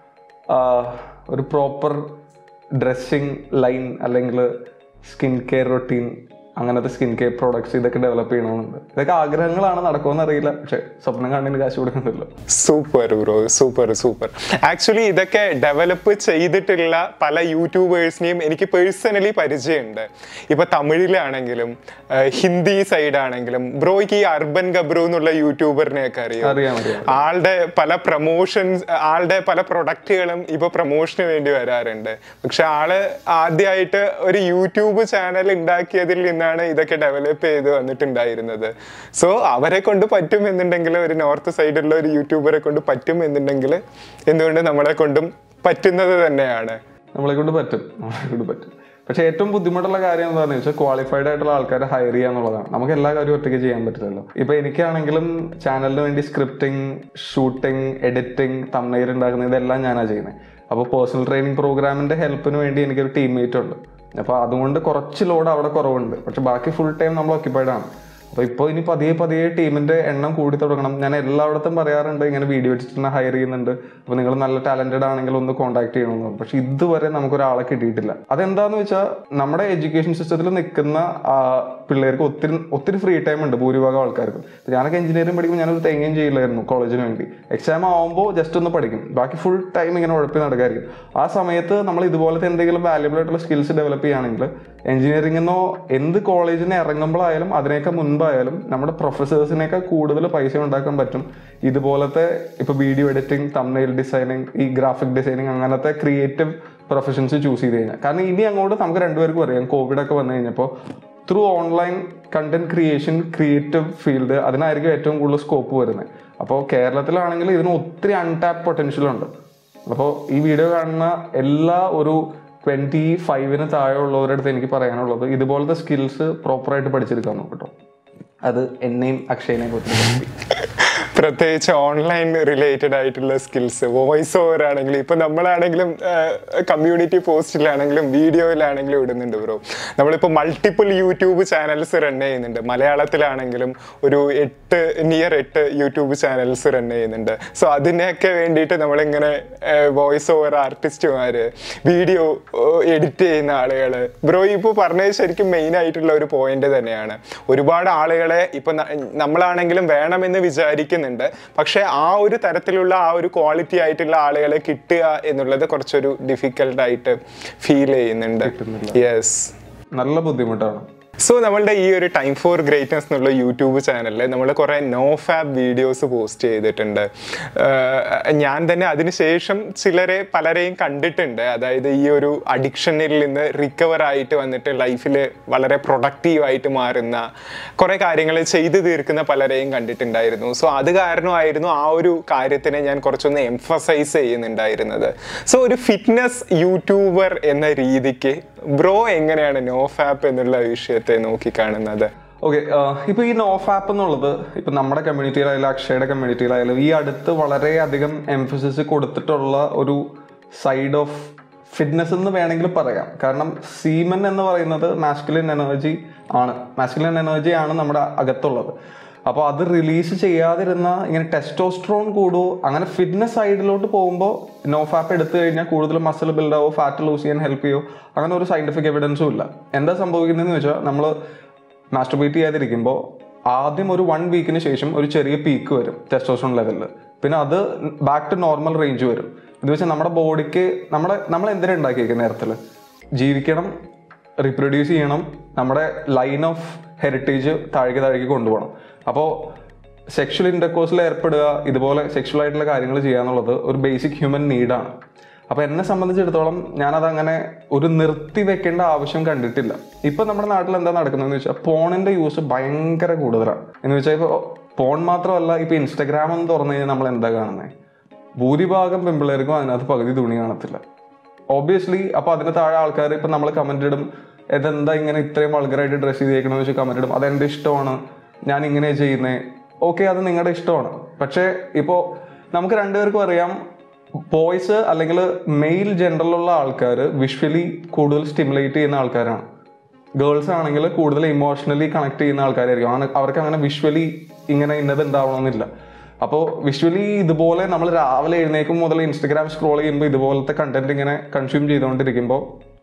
ആ, ഒരു പ്രോപ്പർ ഡ്രസ്സിങ് ലൈൻ അല്ലെങ്കിൽ സ്കിൻ കെയർ റൊട്ടീൻ അങ്ങനത്തെ സ്കിൻ കെയർ പ്രോഡക്ട്സ് ഇതൊക്കെ ഡെവലപ്പ് ചെയ്യണമെന്നുണ്ട് ഇതൊക്കെ ആഗ്രഹങ്ങളാണ് നടക്കുമെന്ന് അറിയില്ല പക്ഷെ സ്വപ്നം കാണുന്നതിന് കാശ് കൊടുക്കുന്നില്ല super bro super super actually ഇതൊക്കെ ഡെവലപ്പ് ചെയ്തിട്ടുള്ള പല യൂട്യൂബേഴ്സിനെയും എനിക്ക് പേഴ്സണലി പരിചയമുണ്ട് ഇപ്പൊ തമിഴിലാണെങ്കിലും ആ, ഹിന്ദി സൈഡ് ആണെങ്കിലും ബ്രോയ്ക്ക് ഈ അർബൻ ഗബ്രു എന്നുള്ള യൂട്യൂബറിനെയൊക്കെ അറിയാം അറിയാം അറിയാം ആളുടെ പല പ്രൊമോഷൻസ് ആളുടെ പല പ്രൊഡക്റ്റുകളും ഇപ്പൊ പ്രൊമോഷന് വേണ്ടി വരാറുണ്ട് പക്ഷെ ആള് ആദ്യമായിട്ട് ഒരു യൂട്യൂബ് ചാനൽ ഉണ്ടാക്കിയതിൽ നിന്നാണ് ഇതൊക്കെ ഡെവലപ്പ് ചെയ്ത് വന്നിട്ടുണ്ടായിരുന്നത് സോ അവരെ കൊണ്ട് പറ്റും എന്നുണ്ടെങ്കിൽ ഒരു നോർത്ത് സൈഡിലുള്ള ഒരു യൂട്യൂബറെ കൊണ്ട് പറ്റും എന്നുണ്ടെങ്കിൽ എന്തുകൊണ്ട് നമ്മളെ കൊണ്ടും പറ്റുന്നത് തന്നെയാണ് നമ്മളെ കൊണ്ട് പറ്റും നമ്മളെ കൊണ്ട് പറ്റും പക്ഷെ ഏറ്റവും ബുദ്ധിമുട്ടുള്ള കാര്യം എന്താണെന്ന് വെച്ചാൽ ക്വാളിഫൈഡ് ആയിട്ടുള്ള ആൾക്കാരെ ഹയർ ചെയ്യുക എന്നുള്ളതാണ് നമുക്ക് എല്ലാ കാര്യവും ഒറ്റയ്ക്ക് ചെയ്യാൻ പറ്റില്ലല്ലോ ഇപ്പൊ എനിക്കാണെങ്കിലും ചാനലിന് വേണ്ടി സ്ക്രിപ്റ്റിംഗ് ഷൂട്ടിംഗ് എഡിറ്റിംഗ് തമ്മനെയിൽ ഉണ്ടാക്കുന്ന ഇതെല്ലാം ഞാനാണ് ചെയ്യുന്നത് അപ്പോൾ പേഴ്സണൽ ട്രെയിനിങ് പ്രോഗ്രാമിന്റെ ഹെൽപ്പിന് വേണ്ടി എനിക്കൊരു ടീംമേറ്റ് ഉണ്ട് അപ്പോൾ അതുകൊണ്ട് കുറച്ച് ലോഡ് അവിടെ കുറവുണ്ട് പക്ഷെ ബാക്കി ഫുൾ ടൈം നമ്മൾ ഓക്യുപ്പൈഡ് ആണ് അപ്പോൾ ഇപ്പോൾ ഇനി പതിയെ പതിയെ ടീമിന്റെ എണ്ണം കൂടി തുടങ്ങണം ഞാൻ എല്ലായിടത്തും പറയാറുണ്ട് ഇങ്ങനെ വീഡിയോ എഡിറ്ററിനെ ഹയർ ചെയ്യുന്നുണ്ട് അപ്പോൾ നിങ്ങൾ നല്ല ടാലന്റഡ് ആണെങ്കിൽ ഒന്ന് കോൺടാക്ട് ചെയ്യണമെന്ന് പറഞ്ഞു പക്ഷെ ഇതുവരെ നമുക്ക് ഒരാളെ കിട്ടിയിട്ടില്ല അതെന്താന്ന് വെച്ചാൽ നമ്മുടെ എഡ്യൂക്കേഷൻ സിസ്റ്റത്തിൽ നിൽക്കുന്ന ആ, പിള്ളേർക്ക് ഒത്തിരി ഒത്തിരി ഫ്രീ ടൈം ഉണ്ട് ഭൂരിഭാഗം ആൾക്കാർക്കും ഇപ്പൊ ഞാനൊക്കെ എഞ്ചിനീയറിംഗ് പഠിക്കുമ്പോൾ ഞാനൊരു തേങ്ങയും ചെയ്യില്ലായിരുന്നു കോളേജിന് വേണ്ടി എക്സാം ആവുമ്പോൾ ജസ്റ്റ് ഒന്ന് പഠിക്കും ബാക്കി ഫുൾ ടൈം ഇങ്ങനെ ഉഴപ്പി നടക്കായിരിക്കും ആ സമയത്ത് നമ്മൾ ഇതുപോലത്തെ എന്തെങ്കിലും വാല്യബിൾ ആയിട്ടുള്ള സ്കിൽസ് ഡെവലപ്പ് ചെയ്യുകയാണെങ്കിൽ എഞ്ചിനീയറിംഗിനോ എന്ത് കോളേജിന് ഇറങ്ങുമ്പോഴായാലും അതിനേക്കാൾ മുൻപായാലും നമ്മുടെ പ്രൊഫസേഴ്സിനേക്കാൾ കൂടുതൽ പൈസ ഉണ്ടാക്കാൻ പറ്റും ഇതുപോലത്തെ ഇപ്പൊ വീഡിയോ എഡിറ്റിംഗ് തമ്നെയിൽ ഡിസൈനിങ് ഈ ഗ്രാഫിക് ഡിസൈനിങ് അങ്ങനത്തെ ക്രിയേറ്റീവ് പ്രൊഫഷൻസ് ചൂസ് ചെയ്ത് കഴിഞ്ഞാൽ കാരണം ഇനി അങ്ങോട്ട് നമുക്ക് രണ്ടുപേർക്കും അറിയാം കോവിഡ് ഒക്കെ വന്നു കഴിഞ്ഞപ്പോൾ through online content creation creative field അതിനായിരിക്കും ഏറ്റവും കൂടുതൽ സ്കോപ്പ് വരുന്നത് അപ്പോൾ കേരളത്തിലാണെങ്കിൽ ഇതിന് ഒത്തിരി അൺടാപ്പ് പൊട്ടൻഷ്യൽ ഉണ്ട് അപ്പോൾ ഈ വീഡിയോ കാണുന്ന എല്ലാ ഒരു ട്വൻറ്റി ഫൈവിന് താഴെ ഉള്ളവരുടെ അടുത്ത് എനിക്ക് പറയാനുള്ളത് ഇതുപോലത്തെ സ്കിൽസ് പ്രോപ്പറായിട്ട് പഠിച്ചെടുക്കാൻ നോക്കട്ടോ അത് എന്നെയും അക്ഷയനെയും കുറിച്ച് പ്രത്യേകിച്ച് ഓൺലൈൻ റിലേറ്റഡ് ആയിട്ടുള്ള സ്കിൽസ് വോയിസ് ഓവർ ആണെങ്കിലും ഇപ്പൊ നമ്മളാണെങ്കിലും കമ്മ്യൂണിറ്റി പോസ്റ്റിലാണെങ്കിലും വീഡിയോയിലാണെങ്കിലും ഇടുന്നുണ്ട് ബ്രോ നമ്മളിപ്പോൾ മൾട്ടിപ്പിൾ യൂട്യൂബ് ചാനൽസ് റൺ ചെയ്യുന്നുണ്ട് മലയാളത്തിലാണെങ്കിലും ഒരു എട്ട് നിയർ എട്ട് യൂട്യൂബ് ചാനൽസ് റൺ ചെയ്യുന്നുണ്ട് സോ അതിനൊക്കെ വേണ്ടിയിട്ട് നമ്മളിങ്ങനെ വോയിസ് ഓവർ ആർട്ടിസ്റ്റുമാര് വീഡിയോ എഡിറ്റ് ചെയ്യുന്ന ആളുകൾ ബ്രോ ഇപ്പോൾ പറഞ്ഞത് ശരിക്കും മെയിൻ ആയിട്ടുള്ള ഒരു പോയിന്റ് തന്നെയാണ് ഒരുപാട് ആളുകളെ ഇപ്പൊ ന- നമ്മളാണെങ്കിലും വേണമെന്ന് വിചാരിക്കുന്നുണ്ട് പക്ഷെ ആ ഒരു തരത്തിലുള്ള ആ ഒരു ക്വാളിറ്റി ആയിട്ടുള്ള ആളുകളെ കിട്ടുക എന്നുള്ളത് കുറച്ചൊരു ഡിഫിക്കൽട്ട് ആയിട്ട് ഫീൽ ചെയ്യുന്നുണ്ട് യെസ് നല്ല ബുദ്ധിമുട്ടാണ് സോ നമ്മളുടെ ഈ ഒരു ടൈം ഫോർ ഗ്രേറ്റ്നസ് എന്നുള്ള യൂട്യൂബ് ചാനലിൽ നമ്മൾ കുറേ നോ ഫാബ് വീഡിയോസ് പോസ്റ്റ് ചെയ്തിട്ടുണ്ട് ആഹ് ഞാൻ തന്നെ അതിനുശേഷം ചിലരെ പലരെയും കണ്ടിട്ടുണ്ട് അതായത് ഈ ഒരു അഡിക്ഷനിൽ നിന്ന് റിക്കവർ ആയിട്ട് വന്നിട്ട് ലൈഫിൽ വളരെ പ്രൊഡക്റ്റീവായിട്ട് മാറുന്ന കുറേ കാര്യങ്ങൾ ചെയ്തു തീർക്കുന്ന പലരെയും കണ്ടിട്ടുണ്ടായിരുന്നു സോ അത് കാരണമായിരുന്നു ആ ഒരു കാര്യത്തിനെ ഞാൻ കുറച്ചൊന്ന് എംഫസൈസ് ചെയ്യുന്നുണ്ടായിരുന്നത് സോ ഒരു ഫിറ്റ്നസ് യൂട്യൂബർ എന്ന രീതിക്ക് ബ്രോ എങ്ങനെയാണ് നോ ഫാപ്പ് എന്നുള്ള വിഷയത്തെ നോക്കിക്കാണുന്നത് ഓക്കെ ഇപ്പൊ ഈ നോഫ് ആപ്പ് എന്നുള്ളത് ഇപ്പൊ നമ്മുടെ കമ്മ്യൂണിറ്റിയിലായാലും അക്ഷയുടെ കമ്മ്യൂണിറ്റിയിലായാലും ഈ അടുത്ത് വളരെയധികം എംഫസിസ് കൊടുത്തിട്ടുള്ള ഒരു സൈഡ് ഓഫ് ഫിറ്റ്നസ് എന്ന് വേണമെങ്കിൽ പറയാം കാരണം സീമൻ എന്ന് പറയുന്നത് മാസ്കുലിൻ എനർജി ആണ് മാസ്കുലിൻ എനർജി ആണ് നമ്മുടെ അകത്തുള്ളത് അപ്പോൾ അത് റിലീസ് ചെയ്യാതിരുന്ന ഇങ്ങനെ ടെസ്റ്റോസ്ട്രോൺ കൂടുമോ അങ്ങനെ ഫിറ്റ്നസ് സൈഡിലോട്ട് പോകുമ്പോൾ നോഫാപ്പ് എടുത്തു കഴിഞ്ഞാൽ കൂടുതൽ മസിൽ ബിൽഡ് ആവോ ഫാറ്റ് ലൂസ് ചെയ്യാൻ ഹെൽപ്പ് ചെയ്യോ അങ്ങനെ ഒരു സയന്റിഫിക് എവിഡൻസും ഇല്ല എന്താ സംഭവിക്കുന്നതെന്ന് വെച്ചാൽ നമ്മൾ മാസ്റ്റർബേറ്റ് ചെയ്യാതിരിക്കുമ്പോൾ ആദ്യം ഒരു വൺ വീക്കിന് ശേഷം ഒരു ചെറിയ പീക്ക് വരും ടെസ്റ്റോസ്ട്രോൺ ലെവലിൽ പിന്നെ അത് ബാക്ക് ടു നോർമൽ റേഞ്ച് വരും ഇത് വെച്ചാൽ നമ്മുടെ ബോഡിക്ക് നമ്മുടെ നമ്മൾ എന്തിനാ ഉണ്ടാക്കിയിരിക്കുന്നത് നേരത്തിൽ ജീവിക്കണം റീപ്രൊഡ്യൂസ് ചെയ്യണം നമ്മുടെ ലൈൻ ഓഫ് ഹെറിറ്റേജ് താഴേക്ക് താഴേക്ക് കൊണ്ടുപോകണം അപ്പോൾ സെക്ഷൽ ഇൻ്റർകോഴ്സിൽ ഏർപ്പെടുക ഇതുപോലെ സെക്ഷൽ ആയിട്ടുള്ള കാര്യങ്ങൾ ചെയ്യുക എന്നുള്ളത് ഒരു ബേസിക് ഹ്യൂമൻ നീഡാണ് അപ്പോൾ എന്നെ സംബന്ധിച്ചിടത്തോളം ഞാനത് അങ്ങനെ ഒരു നിർത്തി വെക്കേണ്ട ആവശ്യം കണ്ടിട്ടില്ല ഇപ്പം നമ്മുടെ നാട്ടിൽ എന്താ നടക്കുന്നതെന്ന് വെച്ചാൽ ഫോണിൻ്റെ യൂസ് ഭയങ്കര കൂടുതലാണ് എന്ന് വെച്ചാൽ ഇപ്പോൾ ഫോൺ മാത്രമല്ല ഇപ്പോൾ ഇൻസ്റ്റഗ്രാം എന്ന് തുറന്നു കഴിഞ്ഞാൽ നമ്മൾ എന്താ കാണുന്നത് ഭൂരിഭാഗം പെമ്പിള്ളേർക്കും അതിനകത്ത് പകുതി തുണി കാണത്തില്ല ഓബിയസ്ലി അപ്പൊ അതിന് താഴെ ആൾക്കാർ ഇപ്പൊ നമ്മൾ കമന്റ് ഇടും ഇതെന്താ ഇങ്ങനെ ഇത്രയും വൾഗറായിട്ട് ഡ്രസ്സ് ചെയ്തേക്കണമെന്ന് വെച്ച് കമന്റ് ഇടും അതെന്റെ ഇഷ്ടമാണ് ഞാൻ ഇങ്ങനെ ചെയ്യുന്നേ ഓക്കെ അത് നിങ്ങളുടെ ഇഷ്ടമാണ് പക്ഷേ ഇപ്പോൾ നമുക്ക് രണ്ടുപേർക്കും അറിയാം ബോയ്സ് അല്ലെങ്കിൽ മെയിൽ ജെൻഡറിലുള്ള ആൾക്കാർ വിഷ്വലി കൂടുതൽ സ്റ്റിമുലേറ്റ് ചെയ്യുന്ന ആൾക്കാരാണ് ഗേൾസ് ആണെങ്കിൽ കൂടുതൽ ഇമോഷണലി കണക്ട് ചെയ്യുന്ന ആൾക്കാരായിരിക്കും അങ്ങനെ അവർക്ക് അങ്ങനെ വിഷ്വലി ഇങ്ങനെ ഇന്നത് ഉണ്ടാവണമെന്നില്ല അപ്പോൾ വിഷ്വലി ഇതുപോലെ നമ്മൾ രാവിലെ എഴുന്നേക്കും മുതൽ ഇൻസ്റ്റഗ്രാം സ്ക്രോൾ ചെയ്യുമ്പോൾ ഇതുപോലത്തെ കണ്ടന്റ് ഇങ്ങനെ കൺസ്യൂം ചെയ്തുകൊണ്ടിരിക്കുമ്പോൾ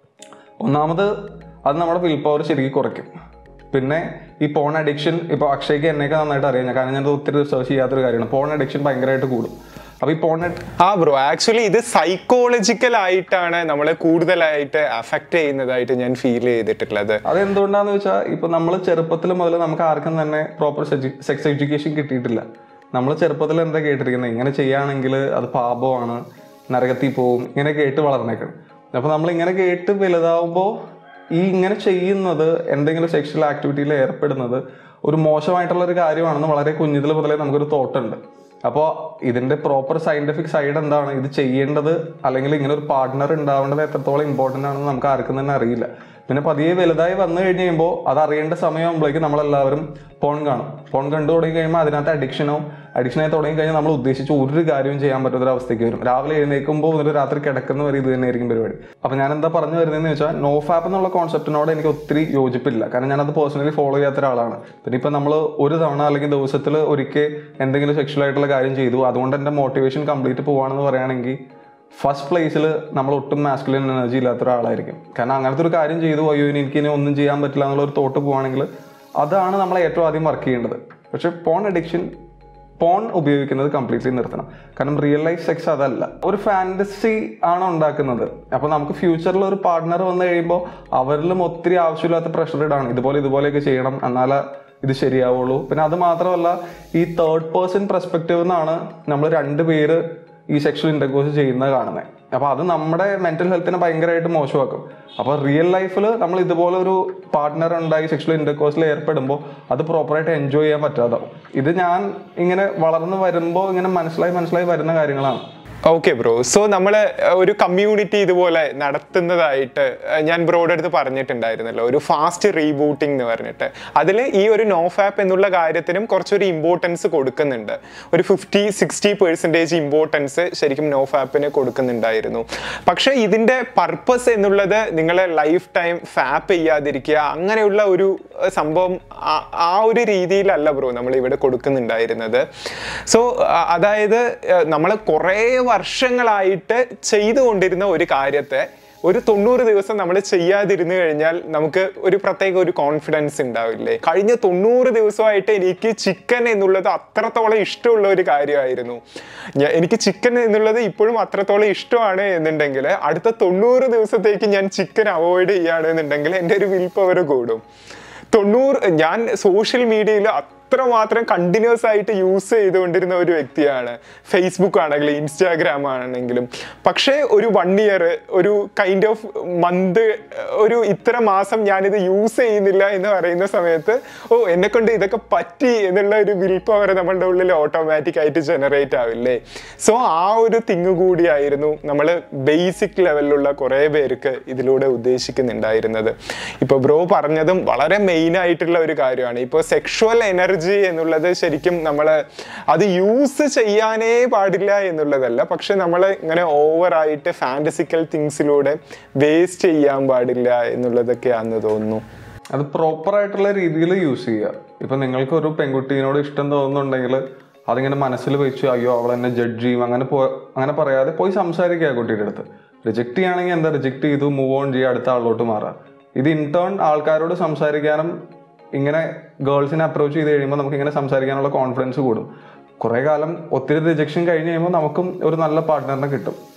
ഒന്നാമത് അത് നമ്മുടെ വിൽ പവർ ശരിക്കും കുറയ്ക്കും പിന്നെ ഈ പോൺ അഡിക്ഷൻ ഇപ്പോൾ അക്ഷയ്ക്ക് എന്നെയൊക്കെ നന്നായിട്ട് അറിയാം ഞാൻ കാരണം ഞാൻ ഒത്തിരി റിസർച്ച് ചെയ്യാത്തൊരു കാര്യമാണ് പോൺ അഡിക്ഷൻ ഭയങ്കരമായിട്ട് കൂടും അപ്പോൾ ഈ പോൺ ആ ബ്രോ ആക്ച്വലി ഇത് സൈക്കോളജിക്കൽ ആയിട്ടാണ് നമ്മളെ കൂടുതലായിട്ട് അഫക്റ്റ് ചെയ്യുന്നതായിട്ട് ഞാൻ ഫീൽ ചെയ്തിട്ടുള്ളത് അതെന്തുകൊണ്ടാന്ന് വെച്ചാൽ ഇപ്പൊ നമ്മൾ ചെറുപ്പത്തിൽ മുതൽ നമുക്ക് ആർക്കും തന്നെ പ്രോപ്പർ സെക്സ് എഡ്യൂക്കേഷൻ കിട്ടിയിട്ടില്ല നമ്മൾ ചെറുപ്പത്തിൽ എന്താ കേട്ടിരിക്കുന്നത് ഇങ്ങനെ ചെയ്യുകയാണെങ്കിൽ അത് പാപമാണ് നരകത്തിൽ പോവും ഇങ്ങനെ കേട്ട് വളർന്നേക്കണം അപ്പൊ നമ്മൾ ഇങ്ങനെ കേട്ട് വലുതാവുമ്പോൾ ഈ ഇങ്ങനെ ചെയ്യുന്നത് എന്തെങ്കിലും സെക്ഷൽ ആക്ടിവിറ്റിയിൽ ഏർപ്പെടുന്നത് ഒരു മോശമായിട്ടുള്ള ഒരു കാര്യമാണെന്ന് വളരെ കുഞ്ഞിതിൽ മുതലേ നമുക്കൊരു തോട്ടുണ്ട് അപ്പോൾ ഇതിന്റെ പ്രോപ്പർ സയന്റിഫിക് സൈഡ് എന്താണ് ഇത് ചെയ്യേണ്ടത് അല്ലെങ്കിൽ ഇങ്ങനെ ഒരു പാർട്ട്ണർ ഉണ്ടാവേണ്ടത് എത്രത്തോളം ഇമ്പോർട്ടൻ്റ് ആണെന്ന് നമുക്ക് ആർക്കും തന്നെ അറിയില്ല പിന്നെ പതിയെ വലുതായി വന്നു കഴിഞ്ഞ് കഴിയുമ്പോൾ അത് അറിയേണ്ട സമയമാകുമ്പോഴേക്കും നമ്മളെല്ലാവരും ഫോൺ കാണും ഫോൺ കണ്ടു തുടങ്ങി കഴിയുമ്പോൾ അതിനകത്ത് അഡിക്ഷനോ അഡിക്ഷനായി തുടങ്ങി കഴിഞ്ഞാൽ നമ്മൾ ഉദ്ദേശിച്ച് ഒരു കാര്യവും ചെയ്യാൻ പറ്റാത്ത ഒരു അവസ്ഥയ്ക്ക് വരും രാവിലെ എഴുന്നേൽക്കുമ്പോൾ മുതൽ രാത്രി കിടക്കുന്ന വരെ ഇത് തന്നെയായിരിക്കും പരിപാടി അപ്പോൾ ഞാൻ എന്താ പറഞ്ഞു വരുന്നതെന്ന് വെച്ചാൽ നോ ഫാപ്പ് എന്നുള്ള കോൺസെപ്റ്റിനോട് എനിക്ക് ഒത്തിരി യോജിപ്പില്ല കാരണം ഞാനത് പേഴ്സണലി ഫോളോ ചെയ്യാത്ത ഒരാളാണ് പിന്നെ ഇപ്പം നമ്മൾ ഒരു തവണ അല്ലെങ്കിൽ ദിവസത്തിൽ ഒരിക്കൽ എന്തെങ്കിലും സെക്ഷൽ ആയിട്ടുള്ള കാര്യം ചെയ്തു അതുകൊണ്ട് എൻ്റെ മോട്ടിവേഷൻ കംപ്ലീറ്റ് പോവാണെന്ന് പറയുകയാണെങ്കിൽ ഫസ്റ്റ് പ്ലേസിൽ നമ്മൾ ഒട്ടും മാസ്കുലിൻ എനർജി ഇല്ലാത്ത ഒരാളായിരിക്കും കാരണം അങ്ങനത്തെ ഒരു കാര്യം ചെയ്തു അയ്യോ ഇനി എനിക്ക് ഇനി ഒന്നും ചെയ്യാൻ പറ്റില്ല എന്നുള്ള ഒരു തോട്ട് പോവാണെങ്കിൽ അതാണ് നമ്മൾ ഏറ്റവും ആദ്യം വർക്ക് ചെയ്യേണ്ടത് പക്ഷെ പോൺ അഡിക്ഷൻ പോൺ ഉപയോഗിക്കുന്നത് കംപ്ലീറ്റ്ലി നിർത്തണം കാരണം റിയൽ ലൈഫ് സെക്സ് അതല്ല ഒരു ഫാൻറ്റസി ആണ് ഉണ്ടാക്കുന്നത് അപ്പോൾ നമുക്ക് ഫ്യൂച്ചറിൽ ഒരു പാർട്ട്ണർ വന്നു കഴിയുമ്പോൾ അവരിലും ഒത്തിരി ആവശ്യമില്ലാത്ത പ്രഷർ ഇടാണ് ഇതുപോലെ ഇതുപോലെയൊക്കെ ചെയ്യണം എന്നാലേ ഇത് ശരിയാവുള്ളൂ പിന്നെ അത് മാത്രമല്ല ഈ തേർഡ് പേഴ്സൺ പെർസ്പെക്റ്റീവ് എന്നാണ് നമ്മൾ രണ്ട് പേര് ഈ സെക്ഷൽ ഇന്റർകോഴ്സ് ചെയ്യുന്നത് കാണുന്നത് അപ്പോൾ അത് നമ്മുടെ മെന്റൽ ഹെൽത്തിനെ ഭയങ്കരമായിട്ട് മോശമാക്കും അപ്പോൾ റിയൽ ലൈഫിൽ നമ്മൾ ഇതുപോലെ ഒരു പാർട്ട്ണർ ഉണ്ടായി സെക്ഷൽ ഇന്റർകോഴ്സിൽ ഏർപ്പെടുമ്പോൾ അത് പ്രോപ്പറായിട്ട് എൻജോയ് ചെയ്യാൻ പറ്റാതാവും ഇത് ഞാൻ ഇങ്ങനെ വളർന്നു വരുമ്പോൾ ഇങ്ങനെ മനസ്സിലായി മനസ്സിലായി വരുന്ന കാര്യങ്ങളാണ് ഓക്കെ ബ്രോ സോ നമ്മൾ ഒരു കമ്മ്യൂണിറ്റി ഇതുപോലെ നടത്തുന്നതായിട്ട് അഹ് ഞാൻ ബ്രോയുടെ അടുത്ത് പറഞ്ഞിട്ടുണ്ടായിരുന്നല്ലോ ഒരു ഫാസ്റ്റ് റീബൂട്ടിംഗ് എന്ന് പറഞ്ഞിട്ട് അതിൽ ഈ ഒരു നോഫ് ആപ്പ് എന്നുള്ള കാര്യത്തിനും കുറച്ചൊരു ഇമ്പോർട്ടൻസ് കൊടുക്കുന്നുണ്ട് ഒരു ഫിഫ്റ്റി സിക്സ്റ്റി പെർസെൻറ്റേജ് ഇമ്പോർട്ടൻസ് ശരിക്കും നോഫ് ആപ്പിന് കൊടുക്കുന്നുണ്ടായിരുന്നു പക്ഷേ ഇതിൻ്റെ പർപ്പസ് എന്നുള്ളത് നിങ്ങളെ ലൈഫ് ടൈം ഫാപ്പ് ചെയ്യാതിരിക്കുക അങ്ങനെയുള്ള ഒരു അഹ് സംഭവം ആ- ആ ഒരു രീതിയിലല്ല ബ്രോ നമ്മൾ ഇവിടെ കൊടുക്കുന്നുണ്ടായിരുന്നത് സോ അതായത് നമ്മൾ കുറേ വർഷങ്ങളായിട്ട് ചെയ്തുകൊണ്ടിരുന്ന ഒരു കാര്യത്തെ ഒരു തൊണ്ണൂറ് ദിവസം നമ്മൾ ചെയ്യാതിരുന്നു കഴിഞ്ഞാൽ നമുക്ക് ഒരു പ്രത്യേക ഒരു കോൺഫിഡൻസ് ഉണ്ടാവില്ലേ കഴിഞ്ഞ തൊണ്ണൂറ് ദിവസമായിട്ട് എനിക്ക് ചിക്കൻ എന്നുള്ളത് അത്രത്തോളം ഇഷ്ടമുള്ള ഒരു കാര്യമായിരുന്നു ഞാ- എനിക്ക് ചിക്കൻ എന്നുള്ളത് ഇപ്പോഴും അത്രത്തോളം ഇഷ്ടമാണ് എന്നുണ്ടെങ്കിൽ അടുത്ത തൊണ്ണൂറ് ദിവസത്തേക്ക് ഞാൻ ചിക്കൻ അവോയ്ഡ് ചെയ്യുകയാണെന്നുണ്ടെങ്കിൽ എൻ്റെ ഒരു വിൽ പവർ കൂടും തൊണ്ണൂറ് ഞാൻ സോഷ്യൽ മീഡിയയിൽ അത്രമാത്രം കണ്ടിന്യൂസ് ആയിട്ട് യൂസ് ചെയ്തുകൊണ്ടിരുന്ന ഒരു വ്യക്തിയാണ് ഫേസ്ബുക്ക് ആണെങ്കിലും ഇൻസ്റ്റാഗ്രാം ആണെങ്കിലും പക്ഷേ ഒരു വൺ ഇയർ ഒരു കൈൻഡ് ഓഫ് മന്ത് ഒരു ഇത്ര മാസം ഞാനിത് യൂസ് ചെയ്യുന്നില്ല എന്ന് പറയുന്ന സമയത്ത് ഓ എന്നെ കൊണ്ട് ഇതൊക്കെ പറ്റി എന്നുള്ള ഒരു വിൽ പവർ നമ്മളുടെ ഉള്ളിൽ ഓട്ടോമാറ്റിക് ആയിട്ട് ജനറേറ്റ് ആവില്ലേ സോ ആ ഒരു തിങ് കൂടിയായിരുന്നു നമ്മൾ ബേസിക് ലെവലിലുള്ള കുറേ പേർക്ക് ഇതിലൂടെ ഉദ്ദേശിക്കുന്നുണ്ടായിരുന്നത് ഇപ്പോൾ ബ്രോ പറഞ്ഞതും വളരെ മെയിൻ ആയിട്ടുള്ള ഒരു കാര്യമാണ് ഇപ്പോൾ സെക്ഷുവൽ എനർജി എന്നുള്ളത് ശരിക്കും നമ്മൾ അത് യൂസ് ചെയ്യാനേ പാടില്ല എന്നുള്ളതല്ല പക്ഷെ നമ്മൾ ഇങ്ങനെ ഓവറായിട്ട് ഫാൻറ്റസിക്കൽ തിങ്സിലൂടെ വേസ്റ്റ് ചെയ്യാൻ പാടില്ല എന്നുള്ളതൊക്കെയാണെന്ന് തോന്നുന്നു അത് പ്രോപ്പർ ആയിട്ടുള്ള രീതിയിൽ യൂസ് ചെയ്യുക ഇപ്പൊ നിങ്ങൾക്ക് ഒരു പെൺകുട്ടീനോട് ഇഷ്ടം തോന്നുന്നുണ്ടെങ്കിൽ അതിങ്ങനെ മനസ്സിൽ വെച്ച് അയ്യോ അവൾ എന്നെ ജഡ്ജ് ചെയ്യും അങ്ങനെ പോ അങ്ങനെ പറയാതെ പോയി സംസാരിക്കുക ആ കുട്ടിയുടെ അടുത്ത് റിജക്ട് ചെയ്യുകയാണെങ്കിൽ എന്താ റിജക്ട് ചെയ്തു മൂവ് ഓൺ ചെയ്യുക അടുത്ത ആളിലോട്ട് മാറുക ഇത് ഇൻടേൺ ആൾക്കാരോട് സംസാരിക്കാനും ഇങ്ങനെ ഗേൾസിനെ അപ്രോച്ച് ചെയ്ത് കഴിയുമ്പോൾ നമുക്ക് ഇങ്ങനെ സംസാരിക്കാനുള്ള കോൺഫിഡൻസ് കൂടും കുറേ കാലം ഒത്തിരി റിജക്ഷൻ കഴിഞ്ഞ് കഴിയുമ്പോൾ നമുക്കും ഒരു നല്ല പാർട്ട്ണറിനെ കിട്ടും